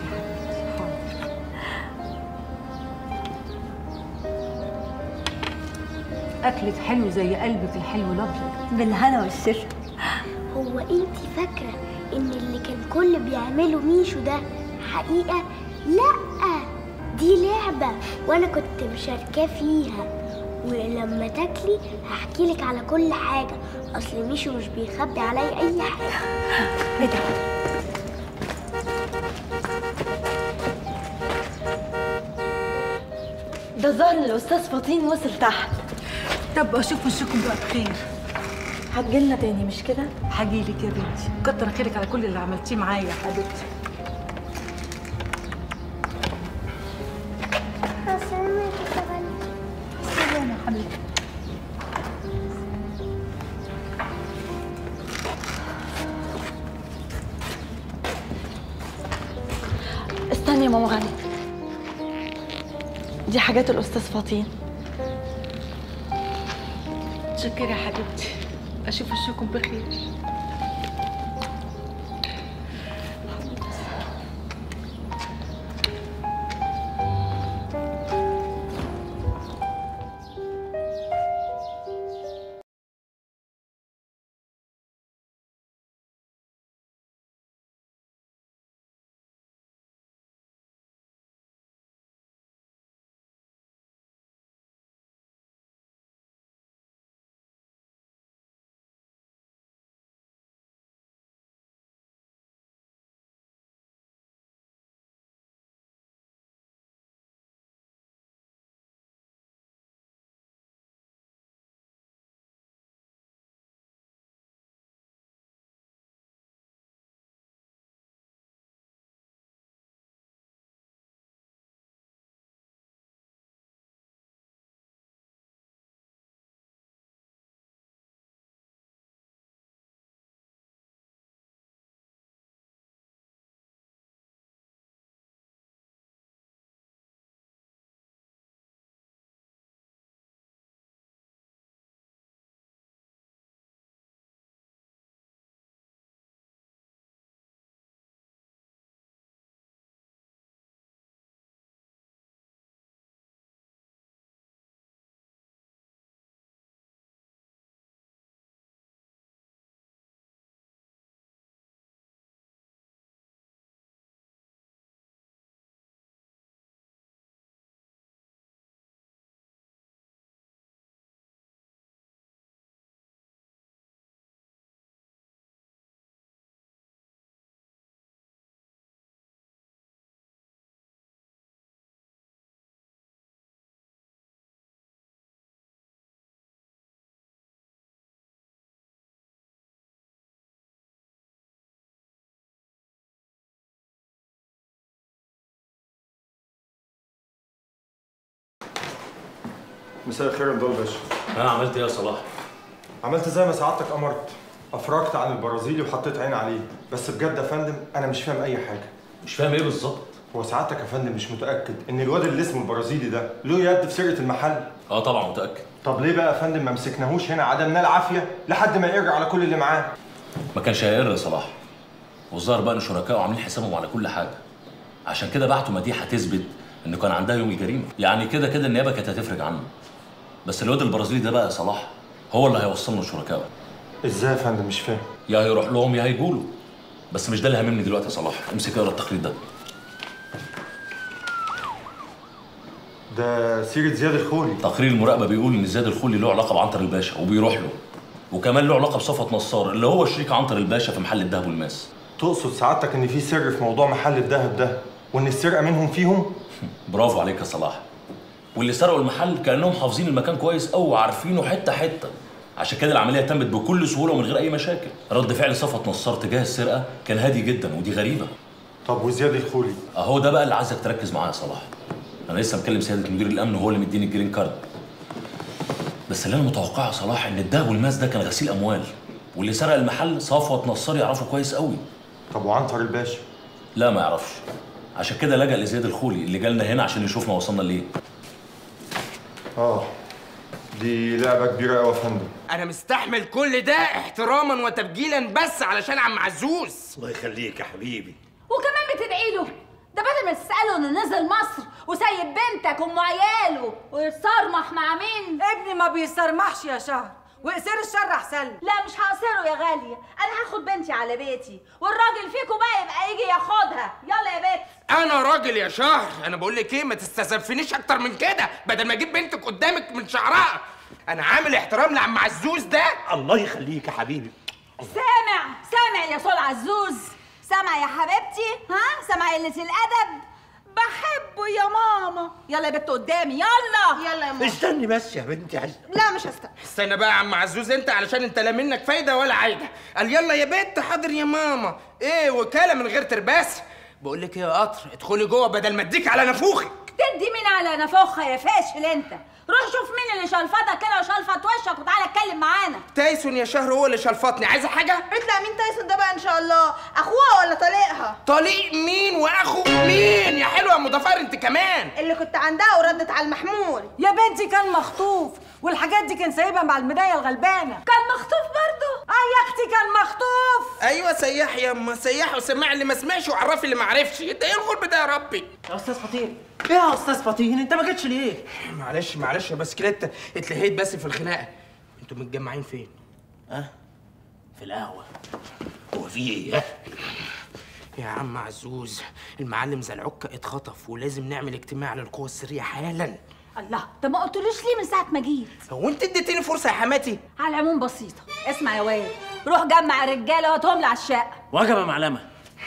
اكلك حلو زي قلبك الحلو الابيض بالهنا والشفا هو انتي فاكرة ان اللي كان كل بيعمله ميشو ده حقيقة؟ لأ دي لعبة وانا كنت مشاركاه فيها ولما تاكلي هحكي لك على كل حاجة اصل ميشو مش بيخبي عليا اي حاجة ايه ده؟ ده الظاهر ان الاستاذ فطين وصل تحت طب اشوف وشكم بقى بخير هتجيلنا تاني مش كده؟ هجيلك يا بنتي كتر خيرك على كل اللي عملتيه معايا يا حبيبتي سلام يا حبيبتي استني يا ماما غالية دي حاجات الأستاذ فطين شكرا يا حبيبتي اشوف وشكم بخير مساء الخير يا مدول باشا انا عملت ايه يا صلاح؟ عملت زي ما سعادتك امرت افرجت عن البرازيلي وحطيت عين عليه بس بجد يا فندم انا مش فاهم اي حاجه مش فاهم ايه بالظبط هو سعادتك يا فندم مش متاكد ان الواد اللي اسمه البرازيلي ده له يد في سرقه المحل اه طبعا متاكد طب ليه بقى يا فندم ما مسكناهوش هنا عدمناه العافيه لحد ما يرجع على كل اللي معاه ما كانش هيقر يا صلاح والظاهر بقى ان شركائه عاملين حسابهم على كل حاجه عشان كده بعتوا مديحه تثبت انه كان عندها يوم الجريمه يعني كده كده النيابه كانت هتفرج عنه بس الواد البرازيلي ده بقى يا صلاح هو اللي هيوصلنا لشركائه ازاي يا فندم مش فاهم يا هيروح لهم يا هيجوا له بس مش ده اللي هاممني دلوقتي يا صلاح امسك اقرا التقرير ده ده سيره زياد الخولي تقرير المراقبه بيقول ان زياد الخولي له علاقه بعنتر الباشا وبيروح له وكمان له علاقه بصفوت نصار اللي هو شريك عنتر الباشا في محل الذهب والماس تقصد سعادتك ان في سر في موضوع محل الذهب ده وان السرقه منهم فيهم برافو عليك يا صلاح واللي سرقوا المحل كانهم حافظين المكان كويس قوي وعارفينه حته حته عشان كده العمليه تمت بكل سهوله ومن غير اي مشاكل رد فعل صفوت نصار تجاه السرقه كان هادي جدا ودي غريبه طب وزياد الخولي اهو ده بقى اللي عايزك تركز معاه يا صلاح انا لسه مكلم سياده مدير الامن وهو اللي مديني الجرين كارد بس اللي انا متوقعه يا صلاح ان الدهب والماس ده كان غسيل اموال واللي سرق المحل صفوت نصار يعرفه كويس قوي طب وعنتر الباشا لا ما يعرفش عشان كده لجأ لزياد الخولي اللي جالنا هنا عشان يشوفنا وصلنا ليه اه دي لعبه كبيره قوي يا فندم انا مستحمل كل ده احتراما وتبجيلا بس علشان عم عزوز الله يخليك يا حبيبي وكمان بتدعي له ده بدل ما تسأله انه نزل مصر وسايب بنتك ام عياله ويتصرمح مع مين ابني ما بيصرمحش يا شهر واقصر الشر احسن لي. لا مش هقصره يا غالية انا هاخد بنتي على بيتي والراجل فيكم بقى يبقى يجي ياخدها يلا يا بنت انا راجل يا شهر انا بقول لك ايه ما تستزفنيش اكتر من كده بدل ما اجيب بنتك قدامك من شعرها انا عامل احترام لعم عزوز ده الله يخليك يا حبيبي سامع سامع يا سول عزوز سامع يا حبيبتي ها سامع قلة الادب بحبه يا ماما يلا يا بنت قدامي يلا يلا يا ماما استني بس يا بنتي عايز لا مش هستنى استنى بقى يا عم عزوز انت علشان انت لا منك فايده ولا عايده قال يلا يا بنت حاضر يا ماما ايه وكاله من غير ترباس بقول لك ايه يا قطر ادخلي جوه بدل ما اديك على نافوخك تدي مين على نفوخها يا فاشل انت روح شوف مين اللي شلفتك كده وشلفت وشك وتعالى اتكلم معانا تايسون يا شهر هو اللي شلفتني عايزه حاجه اطلع مين تايسون ده بقى ان شاء الله اخوها ولا طليقها طليق مين واخو مين يا حلوه يا مضافر انت كمان اللي كنت عندها وردت على المحمول يا بنتي كان مخطوف والحاجات دي كان سايبها مع المدايه الغلبانه كان مخطوف برضه اه يا اختي كان مخطوف ايوه سياح يا اما سياح وسمع اللي ما سمعش وعرفي اللي ما عرفش انت ايه الغلب ده يا ربي يا استاذ فطين ايه يا استاذ فطين انت ما جيتش ليه معلش معلش يا بسكليت اتلهيت بس في الخناقه انتوا متجمعين فين ها في القهوه هو في ايه ها؟ يا عم عزوز المعلم زلعكة اتخطف ولازم نعمل اجتماع للقوى السرية حالا الله ده ما قلتلوش ليه من ساعة ما جيت هو انت اديتيني فرصة يا حماتي على العموم بسيطة اسمع يا واد روح جمع الرجالة وهاتهم لي على الشقة وجبه معلمه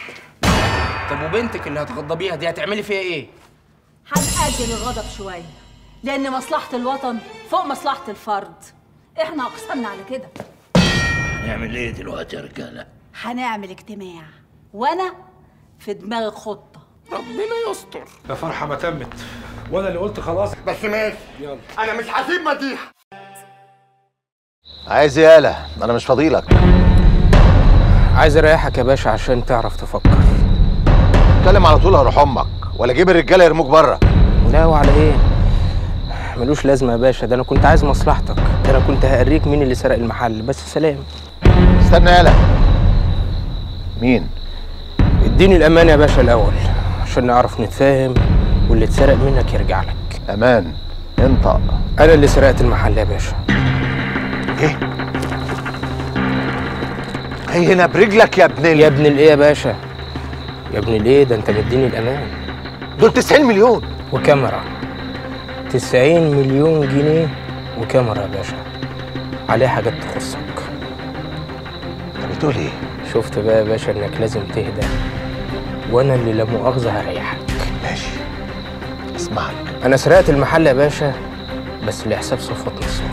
طب وبنتك اللي هتغضبيها دي هتعملي فيها ايه هنأجل الغضب شوية لأن مصلحة الوطن فوق مصلحة الفرد احنا أقسمنا على كده هنعمل ايه دلوقتي يا رجاله هنعمل اجتماع وأنا في دماغي خطة ربنا يستر يا فرحه ما تمت وانا اللي قلت خلاص بس ماشي يلا انا مش هسيب مديحه عايز ايه يالا انا مش فاضيلك عايز اريحك يا باشا عشان تعرف تفكر اتكلم على طول هروح امك ولا جيب الرجاله يرموك بره لا وعلى ايه ملوش لازمه يا باشا ده انا كنت عايز مصلحتك ده انا كنت هوريك مين اللي سرق المحل بس سلام استنى يالا مين اديني الامان يا باشا الاول عشان نعرف نتفاهم واللي اتسرق منك يرجع لك امان انطق انا اللي سرقت المحل يا باشا ايه هي هنا برجلك يا ابن ال... يا ابن الايه يا باشا يا ابن الايه ده انت مديني الامان دول 90 مليون وكاميرا 90 مليون جنيه وكاميرا يا باشا عليها حاجات تخصك انت بتقول ايه شفت بقى يا باشا انك لازم تهدى وانا اللي لا مؤاخذه هريحك ماشي اسمعك انا سرقت المحل يا باشا بس لحساب صفوت نصار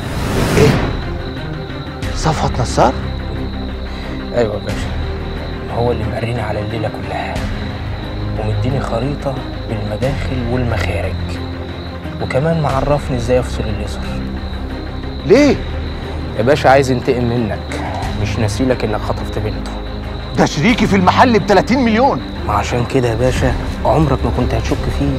صفوت نصار ايوه يا باشا هو اللي مقريني على الليله كلها ومديني خريطه بالمداخل والمخارج وكمان معرفني ازاي افصل الليزر ليه يا باشا عايز ينتقم منك مش ناسيلك انك خطفت بنته ده شريكي في المحل ب 30 مليون ما عشان كده يا باشا عمرك ما كنت هتشك فيه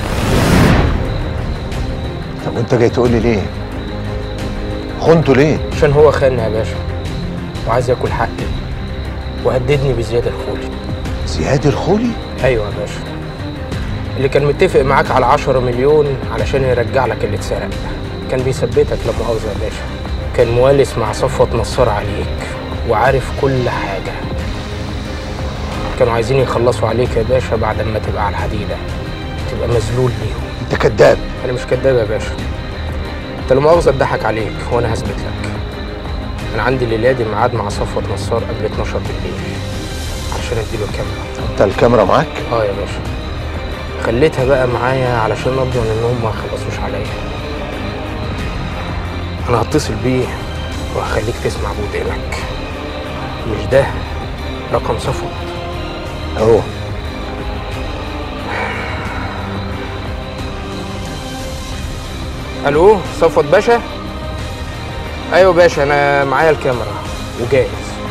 طب وانت جاي تقول لي ليه خنته ليه عشان هو خانني يا باشا وعايز ياكل حقي وهددني بزياد الخولي زياد الخولي ايوه يا باشا اللي كان متفق معاك على 10 مليون علشان يرجع لك اللي اتسرق كان بيثبتك لا مؤاخذه يا باشا كان موالس مع صفوت نصار عليك وعارف كل حاجه كانوا عايزين يخلصوا عليك يا باشا بعد ما تبقى على الحديده تبقى مذلول ليهم انت كذاب انا مش كداب يا باشا انت لو مؤاخذه اتضحك عليك وانا هثبت لك انا عندي الليله دي ميعاد مع صفوت نصار قبل 12 بالليل عشان اديله الكاميرا انت الكاميرا معاك اه يا باشا خليتها بقى معايا علشان اضمن انهم ما خلصوش عليا انا هتصل بيه وهخليك تسمع بودانك مش ده رقم صفوت اهو الو صفوت باشا ايوه باشا انا معايا الكاميرا وجاهز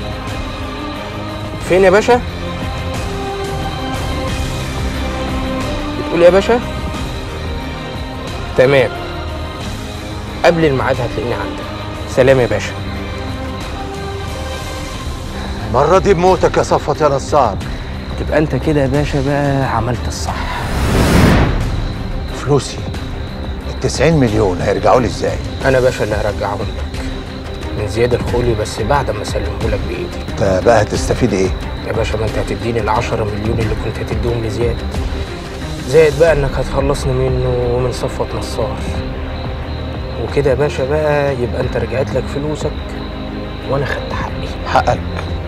فين يا باشا بتقول إيه يا باشا تمام قبل الميعاد هتلاقيني عندك سلام يا باشا المرة دي بموتك يا صفوت يا نصار تبقى انت كده يا باشا بقى عملت الصح فلوسي ال 90 مليون هيرجعوا لي ازاي؟ انا باشا اللي هرجعهم لك من زياد الخولي بس بعد ما اسلمه لك بايدي انت بقى هتستفيد ايه؟ يا باشا ما انت هتديني ال 10 مليون اللي كنت هتديهم لزياد زائد بقى انك هتخلصني منه ومن صفوة نصار وكده يا باشا بقى يبقى انت رجعت لك فلوسك وانا خدت حقي حقك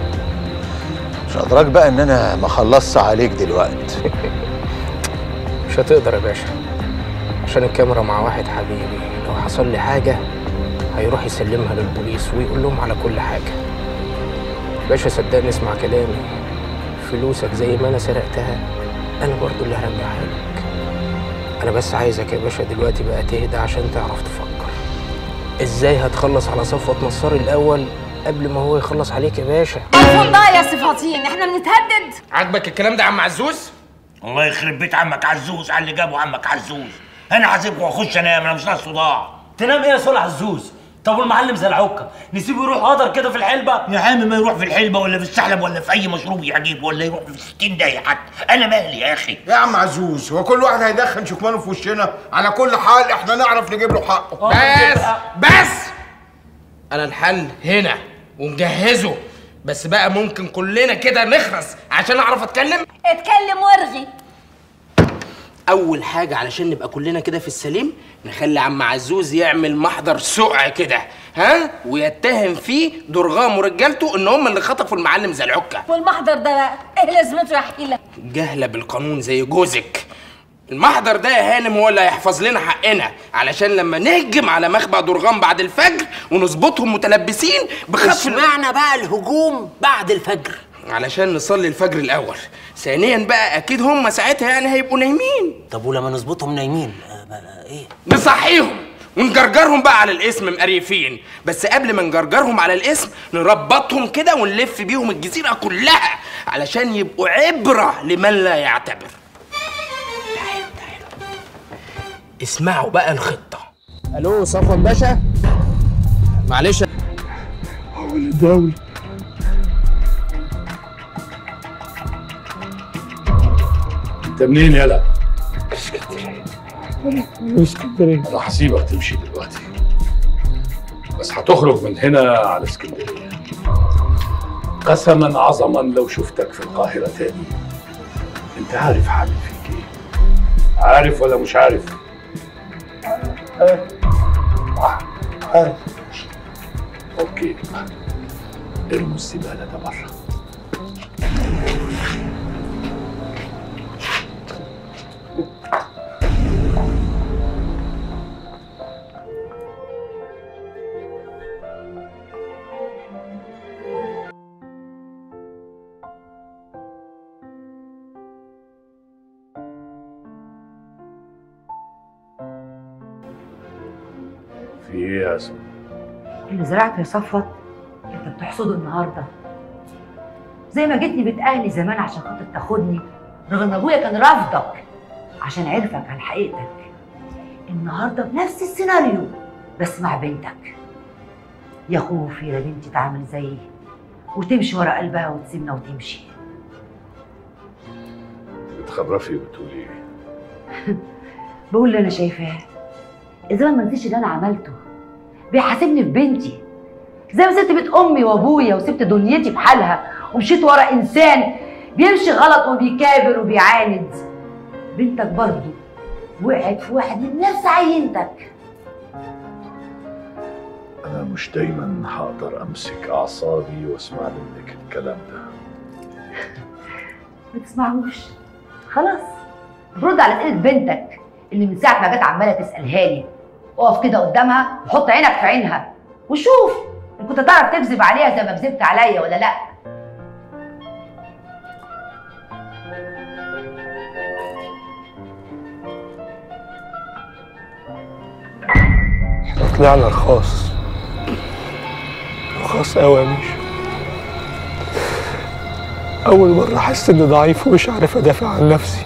مش ادراك بقى ان انا ما خلصت عليك دلوقتي مش هتقدر يا باشا عشان الكاميرا مع واحد حبيبي لو حصل لي حاجة هيروح يسلمها للبوليس ويقول لهم على كل حاجة باشا صدقني اسمع كلامي فلوسك زي ما انا سرقتها انا برضو اللي هرجعها لك انا بس عايزك يا باشا دلوقتي بقى تهدى عشان تعرف تفكر ازاي هتخلص على صفوة نصار الاول قبل ما هو يخلص عليك يا باشا والله يا صفاتين احنا بنتهدد عاجبك الكلام ده يا عم عزوز الله يخرب بيت عمك عزوز على اللي جابه عمك عزوز انا هسيبكم واخش انام انا مش ناقص صداع تنام ايه يا صالح عزوز طب والمعلم زي العكه نسيبه يروح قدر كده في الحلبه يا عم ما يروح في الحلبه ولا في السحلب ولا في اي مشروب يعجبه ولا يروح في 60 داهيه حتى انا مالي يا اخي يا عم عزوز هو كل واحد هيدخن شكمانه في وشنا على كل حال احنا نعرف نجيب له حقه بس بس انا الحل هنا ومجهزه بس بقى ممكن كلنا كده نخرس عشان اعرف اتكلم اتكلم وارغي اول حاجه علشان نبقى كلنا كده في السليم نخلي عم عزوز يعمل محضر سقع كده ها ويتهم فيه درغام ورجالته ان هم اللي خطفوا المعلم زي العكه والمحضر ده بقى ايه لازمته يا حيله جهله بالقانون زي جوزك المحضر ده يا هانم هو اللي هيحفظ لنا حقنا علشان لما نهجم على مخبأ درغام بعد الفجر ونظبطهم متلبسين بخطف اشمعنى بقى الهجوم بعد الفجر علشان نصلي الفجر الاول ثانيا بقى اكيد هم ساعتها يعني هيبقوا نايمين طب ولما نظبطهم نايمين آه، بقى ايه نصحيهم ونجرجرهم بقى على الاسم مقريفين بس قبل ما نجرجرهم على الاسم نربطهم كده ونلف بيهم الجزيرة كلها علشان يبقوا عبرة لمن لا يعتبر تعالوا تعالوا اسمعوا بقى الخطة الو صفوت باشا معلش الدولة انت منين يلا؟ اسكندريه انا هسيبك تمشي دلوقتي بس هتخرج من هنا على اسكندريه قسما عظما لو شفتك في القاهره تاني انت عارف هعمل فيك ايه عارف ولا مش عارف عارف اوكي ارموا الزباله ده بره في ايه يا اسماء اللي زرعته يا صفوت انت بتحصده النهارده زي ما جيتني بيت اهلي زمان عشان خاطر تاخدني رغم ان ابويا كان رافضك عشان عرفك عن حقيقتك النهارده بنفس السيناريو بس مع بنتك يا خوفي يا بنتي تعمل زيي وتمشي ورا قلبها وتسيبنا وتمشي بتخرفي وبتقولي ايه بقول اللي انا شايفاه الزمن ما نسيش اللي انا عملته بيحاسبني في بنتي زي ما سبت بيت امي وابويا وسبت دنيتي بحالها ومشيت ورا انسان بيمشي غلط وبيكابر وبيعاند بنتك برضه وقعت في واحد من نفس عينتك أنا مش دايما هقدر أمسك أعصابي وأسمع منك الكلام ده ما تسمعوش خلاص رد على اسئله بنتك اللي من ساعه ما جت عماله تسالها لي اقف كده قدامها وحط عينك في عينها وشوف ان كنت تعرف تكذب عليها زي ما كذبت عليا ولا لا احنا طلعنا رخاص رخاص قوي يا ميشو أول مرة أحس إني ضعيف ومش عارف أدافع عن نفسي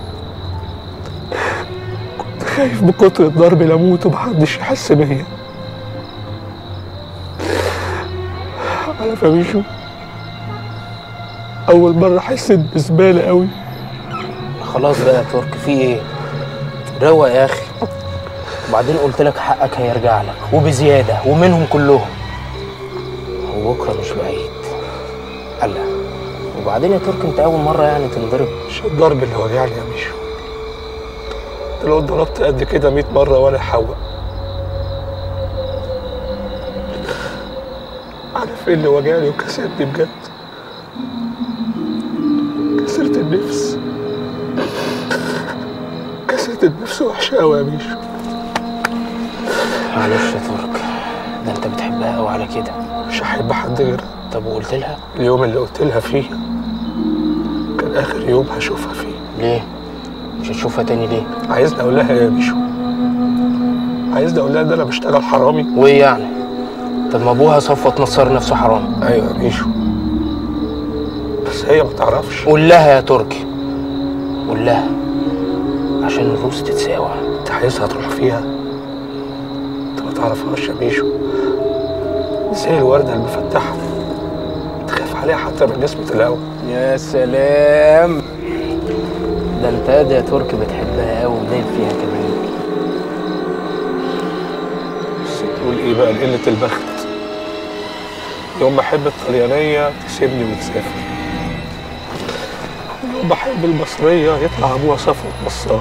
كنت خايف بكتر الضرب لأموت ومحدش يحس بيا عارف يا ميشو أول مرة أحس إني زبالة قوي خلاص بقى يا ترك في ايه روق يا اخي وبعدين قلت لك حقك هيرجع لك وبزياده ومنهم كلهم وبكره مش بعيد الله وبعدين يا ترك انت اول مره يعني تنضرب مش الضرب اللي وجعني يا ميشو انت لو اتضربت قد كده 100 مرة ولا حوق عارف ايه اللي وجعني وكسرني بجد كسرت النفس كسرت النفس وحشة قوي يا ميشو معلش يا ترك ده انت بتحبها قوي على كده مش هحب حد غيرها طب وقلت لها اليوم اللي قلت لها فيه كان اخر يوم هشوفها فيه ليه مش هتشوفها تاني ليه عايزني اقول لها يا ميشو عايزني اقول لها ان انا بشتغل حرامي وايه يعني طب ما ابوها صفوت نصر نفسه حرام ايوه يا ميشو بس هي ما تعرفش قول لها يا تركي قول لها عشان الروس تتساوى انت عايزها تروح فيها انت ما تعرفهاش يا ميشو زي الوردة المفتحة تخاف عليها حتى من نسمة الهوا يا سلام ده انت قد يا تركي بتحبها قوي ودايب فيها كمان بس تقول ايه بقى لقلة البخت يوم ما احب الطليانية تسيبني وتسافر يوم بحب المصرية يطلع ابوها صفوة نصار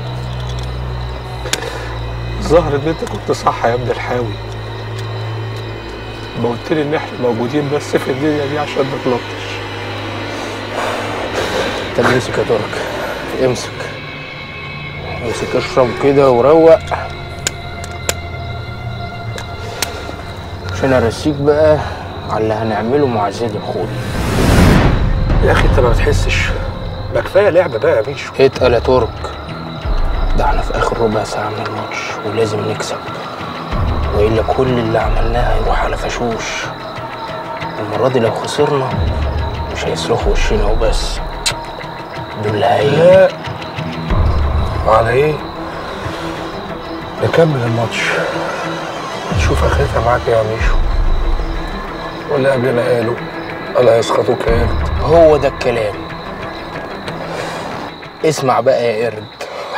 الظاهر ان انت كنت صح يا ابن الحاوي ما قلت لي ان احنا موجودين بس في الدنيا دي عشان ما تلطش طب امسك يا ترك امسك امسك اشرب كده وروق عشان ارسيك بقى على اللي هنعمله مع زياد الخولي يا اخي انت ما بتحسش ما كفايه لعبه بقى يا ميشو اتقل يا ترك ده احنا في اخر ربع ساعه من الماتش ولازم نكسب والا كل اللي عملناه هيروح على فشوش المره دي لو خسرنا مش هيصرخوا وشنا وبس دول هي لا وعلى ايه نكمل الماتش نشوف اخرتها معاك يا ميشو ولا قبلنا قالوا الا يسقطوا كارد هو ده الكلام اسمع بقى يا قرد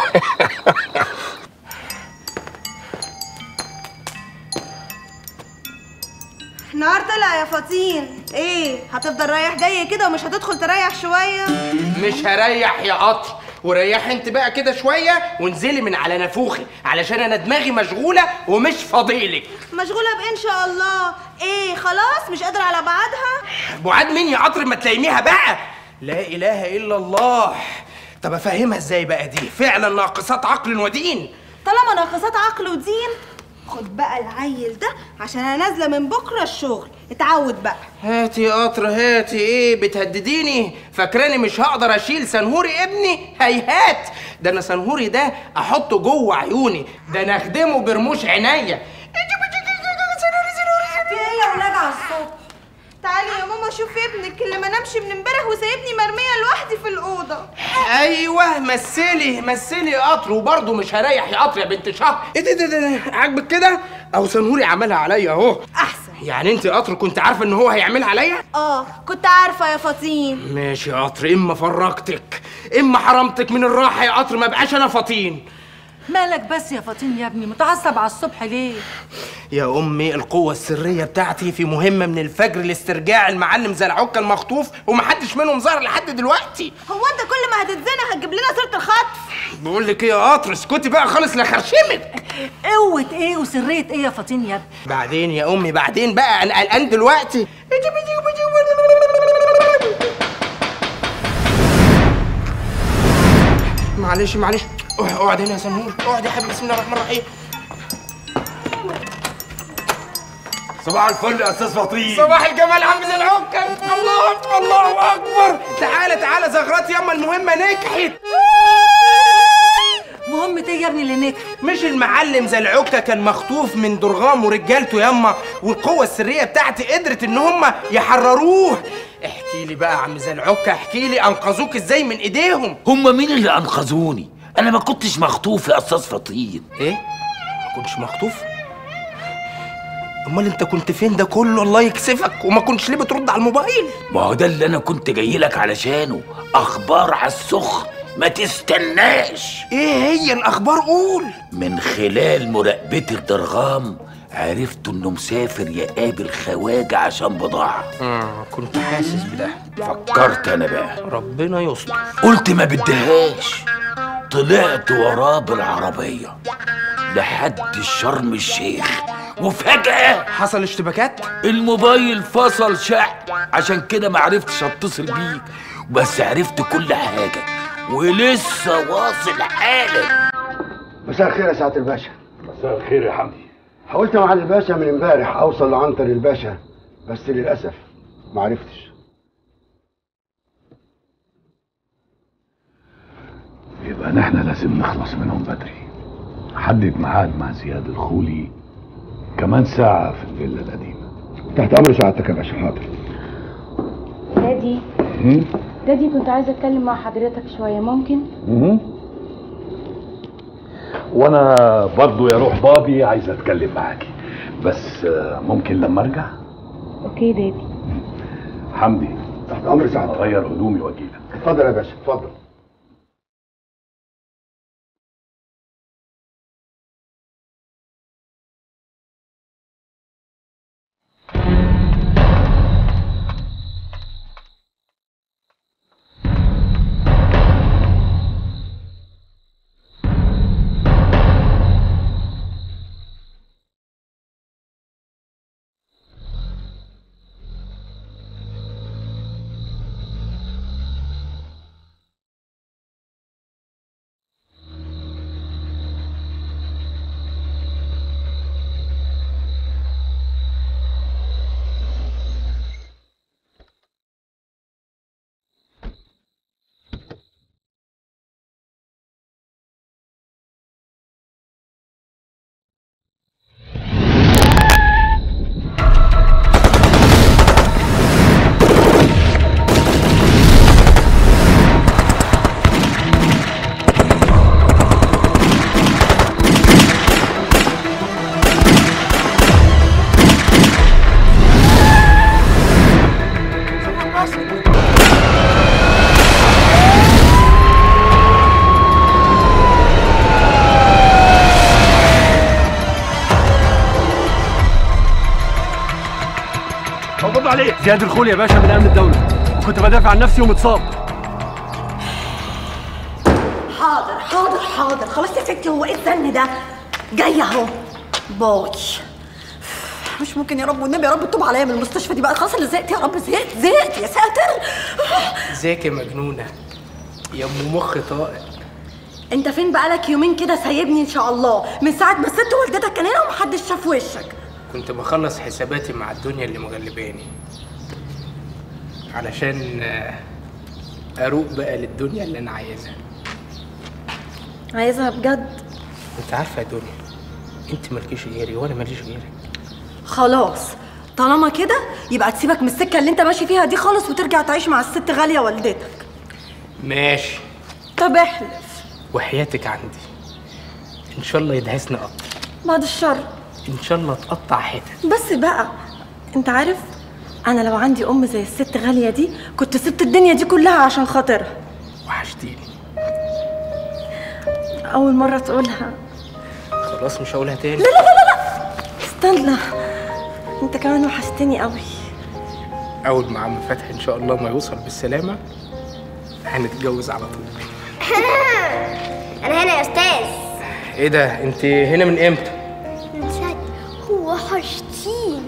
نهار طلع يا فطين ايه هتفضل رايح جاي كده ومش هتدخل تريح شويه مش هريح يا قطر وريح انت بقى كده شويه وانزلي من على نافوخي علشان انا دماغي مشغوله ومش فاضيلك مشغوله بايه ان شاء الله ايه خلاص مش قادره على بعضها بعاد مين يا قطر ما تلايميها بقى لا اله الا الله طب افهمها ازاي بقى دي فعلا ناقصات عقل ودين طالما ناقصات عقل ودين خد بقى العيل ده عشان انا نازله من بكره الشغل اتعود بقى هاتي يا قطر هاتي ايه بتهدديني فاكراني مش هقدر اشيل سنهوري ابني هيهات ده انا سنهوري ده احطه جوه عيوني ده انا اخدمه برموش عينيا في ايه يا ولاد على الصوت تعالي يا ماما شوفي ابنك اللي ما نامش من امبارح وسايبني مرميه لوحدي في الاوضه ايوه مثلي مثلي يا قطر وبرضه مش هريح يا قطر يا بنت شهر ايه ده ده ده عاجبك كده او سنهوري عملها عليا اهو احسن يعني انت يا قطر كنت عارفه ان هو هيعملها عليا اه كنت عارفه يا فطين ماشي يا قطر اما فرجتك اما حرمتك من الراحه يا قطر ما بقاش انا فطين مالك بس يا فاطين يا ابني متعصب على الصبح ليه يا امي القوه السريه بتاعتي في مهمه من الفجر لاسترجاع المعلم زي العكه المخطوف ومحدش منهم ظهر لحد دلوقتي هو انت كل ما هتتزنق هتجيب لنا سيره الخطف بقول لك ايه يا قطر اسكتي بقى خالص لا خرشمك قوه ايه وسريه ايه يا فاطين يا ابني بعدين يا امي بعدين بقى انا قلقان دلوقتي معلش معلش اقعد- اقعد هنا يا سنهور اقعد يا حبيبي بسم الله الرحمن الرحيم صباح الفل يا استاذ فطين صباح الجمال عم زي العكة الله الله اكبر تعالى تعالى زغرات ياما المهمه نجحت مهمة ايه يا ابني اللي نجحت؟ مش المعلم زي العكة كان مخطوف من درغام ورجالته ياما والقوة السرية بتاعتي قدرت ان هم يحرروه احكي لي بقى يا عم زي العكة احكي لي انقذوك ازاي من ايديهم هم مين اللي انقذوني انا ما كنتش مخطوف يا استاذ فطين ايه ما كنتش مخطوف امال انت كنت فين ده كله الله يكسفك وما كنتش ليه بترد على الموبايل ما هو ده اللي انا كنت جاي لك علشانه اخبار على السخن ما تستناش ايه هي الاخبار قول من خلال مراقبتي الدرغام عرفت انه مسافر يقابل خواجه عشان بضاعه اه كنت حاسس بده فكرت انا بقى ربنا يستر قلت ما بديهاش طلعت وراه بالعربيه لحد شرم الشيخ وفجأة حصل اشتباكات؟ الموبايل فصل شع عشان كده ما عرفتش اتصل بيك بس عرفت كل حاجة ولسه واصل حالا مساء الخير يا سعاده الباشا مساء الخير يا حمدي حاولت مع الباشا من امبارح اوصل لعنتر الباشا بس للاسف ما عرفتش يبقى نحن لازم نخلص منهم بدري حدد ميعاد مع زياد الخولي كمان ساعة في الفيلا القديمة تحت امر سعادتك يا باشا حاضر دادي هم؟ دادي كنت عايزه اتكلم مع حضرتك شويه ممكن مهم. وانا برضو يا روح بابي عايز اتكلم معاكي بس آه، ممكن لما ارجع اوكي دادي حمدي تحت امر سعادتك اغير هدومي واجيلك اتفضل يا باشا اتفضل مقبوض عليه زياد الخول يا باشا من امن الدوله وكنت بدافع عن نفسي ومتصاب حاضر حاضر حاضر خلاص يا ستي هو ايه الزن ده جاي اهو باي مش ممكن يا رب والنبي يا رب تتوب عليا من المستشفى دي بقى خلاص انا زهقت يا رب زهقت زهقت يا ساتر ازيك يا مجنونه يا ام مخ طائر انت فين بقالك يومين كده سايبني ان شاء الله من ساعه ما ست والدتك كان هنا ومحدش شاف وشك كنت بخلص حساباتي مع الدنيا اللي مغلباني علشان آه، اروق بقى للدنيا اللي انا عايزها عايزها بجد انت عارفه يا دنيا انت مالكيش غيري وانا ماليش غيرك خلاص طالما كده يبقى تسيبك من السكه اللي انت ماشي فيها دي خالص وترجع تعيش مع الست غاليه والدتك ماشي طب احلف وحياتك عندي ان شاء الله يدهسنا قطر بعد الشر ان شاء الله تقطع حتت بس بقى انت عارف انا لو عندي ام زي الست غاليه دي كنت سبت الدنيا دي كلها عشان خاطرها وحشتيني اول مره تقولها خلاص مش هقولها تاني لا لا لا لا استنى انت كمان وحشتني قوي اول ما عم فتحي ان شاء الله ما يوصل بالسلامه هنتجوز على طول انا هنا يا استاذ ايه ده انت هنا من امتى من ساعة وحشتيني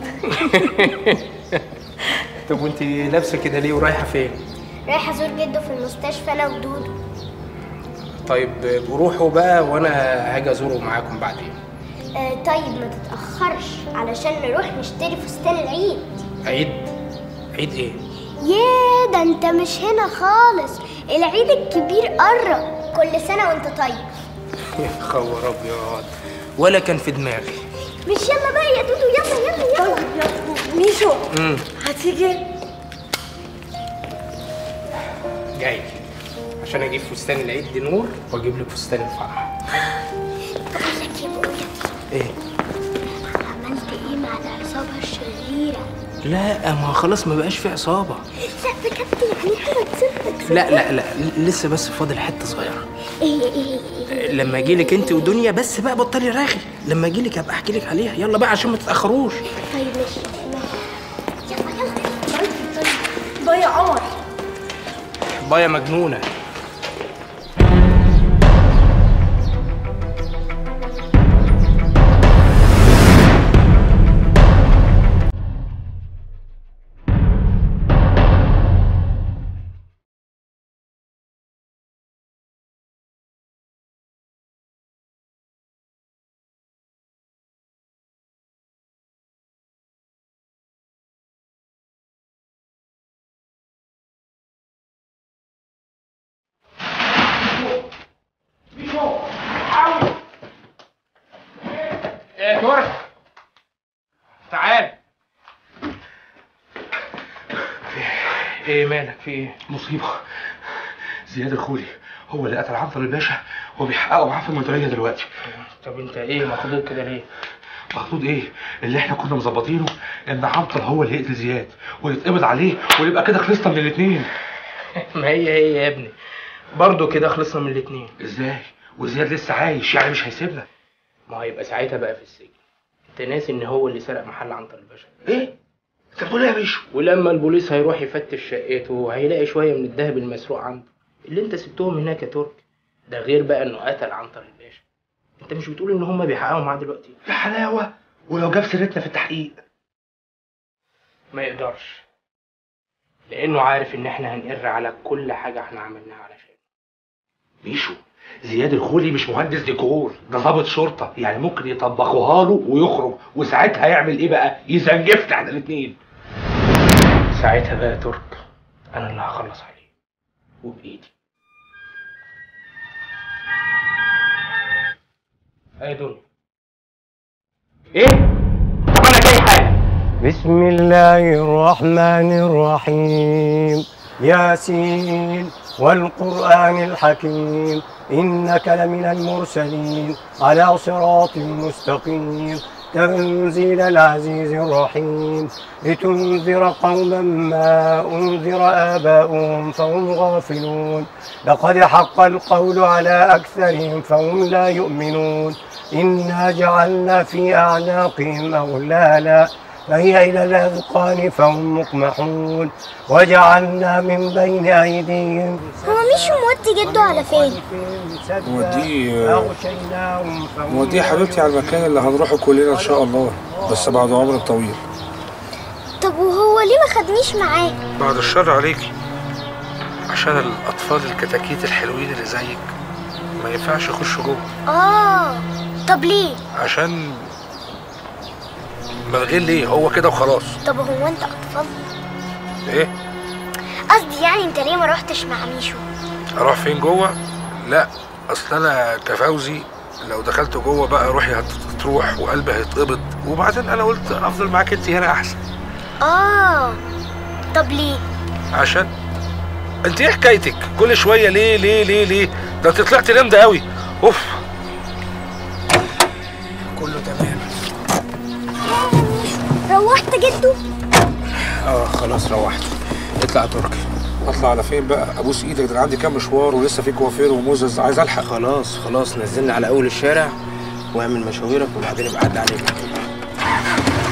طب وانت لابسه كده ليه ورايحه فين رايحة ازور جده في المستشفى انا ودودو طيب روحوا بقى وانا هاجي ازوره معاكم بعدين آه طيب ما تتأخرش علشان نروح نشتري فستان العيد عيد عيد ايه ياه ده انت مش هنا خالص العيد الكبير قرب كل سنة وانت طيب يا خبر ابيض ولا كان في دماغي مش يلا بقى يا دودو يلا يلا يلا ميشو امم هتيجي جاي عشان اجيب فستان العيد دي نور واجيب لك فستان الفرح بقول لك يا بقول ايه عملت ايه مع العصابة الشريرة لا ما خلاص ما بقاش في عصابه لا بجد يعني احنا تصدق لا لا لا لسه بس فاضل حته صغيره ايه ايه ايه لما اجي لك انت ودنيا بس بقى بطلي رغي لما اجي لك ابقى احكي لك عليها يلا بقى عشان ما تتاخروش طيب ماشي يلا يلا باي يا عمر بايا مجنونه ايه ترك تعال ايه مالك في ايه مصيبة زياد الخولي هو اللي قتل عنتر الباشا وبيحققوا معاه في المديرية دلوقتي طب انت ايه مخضوض كده ليه؟ مخطوط ايه؟ اللي احنا كنا مظبطينه ان عنتر هو اللي يقتل زياد ويتقبض عليه ويبقى كده خلصنا من الاثنين ما هي هي يا ابني برضه كده خلصنا من الاتنين ازاي؟ وزياد لسه عايش يعني مش هيسيبنا ما هو يبقى ساعتها بقى في السجن انت ناسي ان هو اللي سرق محل عنتر الباشا ايه؟ انت بتقول ايه يا بيشو؟ ولما البوليس هيروح يفتش شقته هيلاقي شويه من الذهب المسروق عنده اللي انت سبتهم هناك يا ترك ده غير بقى انه قتل عنتر الباشا انت مش بتقول ان هم بيحققوا معاه دلوقتي يا حلاوة ولو جاب سيرتنا في التحقيق ما يقدرش لانه عارف ان احنا هنقر على كل حاجه احنا عملناها علشان ميشو زياد الخولي مش مهندس ديكور ده ضابط شرطة يعني ممكن يطبخوها له ويخرج وساعتها يعمل ايه بقى؟ يزنجفنا احنا الاثنين ساعتها بقى يا ترك انا اللي هخلص عليه وبايدي ايه دنيا ايه طب انا جاي حالا بسم الله الرحمن الرحيم ياسين والقرآن الحكيم إنك لمن المرسلين على صراط مستقيم تنزيل العزيز الرحيم لتنذر قوما ما أنذر آباؤهم فهم غافلون لقد حق القول على أكثرهم فهم لا يؤمنون إنا جعلنا في أعناقهم أغلالا فهي إلى الأذقان فهم مقمحون وجعلنا من بين أيديهم هو مش مودي جده على فين وديه أغشيناهم فهم وديه يا حبيبتي على المكان اللي هنروحه كلنا ان شاء الله بس بعد عمر طويل طب وهو ليه ما خدنيش معاه بعد الشر عليكي عشان الاطفال الكتاكيت الحلوين اللي زيك ما ينفعش يخشوا جوه اه طب ليه عشان من غير ليه هو كده وخلاص طب هو انت اطفال ايه قصدي يعني انت ليه ما روحتش مع ميشو اروح فين جوه لا اصل انا كفوزي لو دخلت جوه بقى روحي هتروح وقلبي هيتقبض وبعدين انا قلت افضل معاك انت هنا احسن اه طب ليه عشان انت ايه حكايتك كل شويه ليه ليه ليه ليه ده انت طلعت لمده قوي اوف كله تمام روحت جده اه خلاص روحت اطلع يا تركي اطلع على فين بقى ابوس ايدك ده أنا عندي كام مشوار ولسه في كوافير وموزز عايز الحق خلاص خلاص نزلنا على اول الشارع واعمل مشاويرك وبعدين ابقى عدى عليك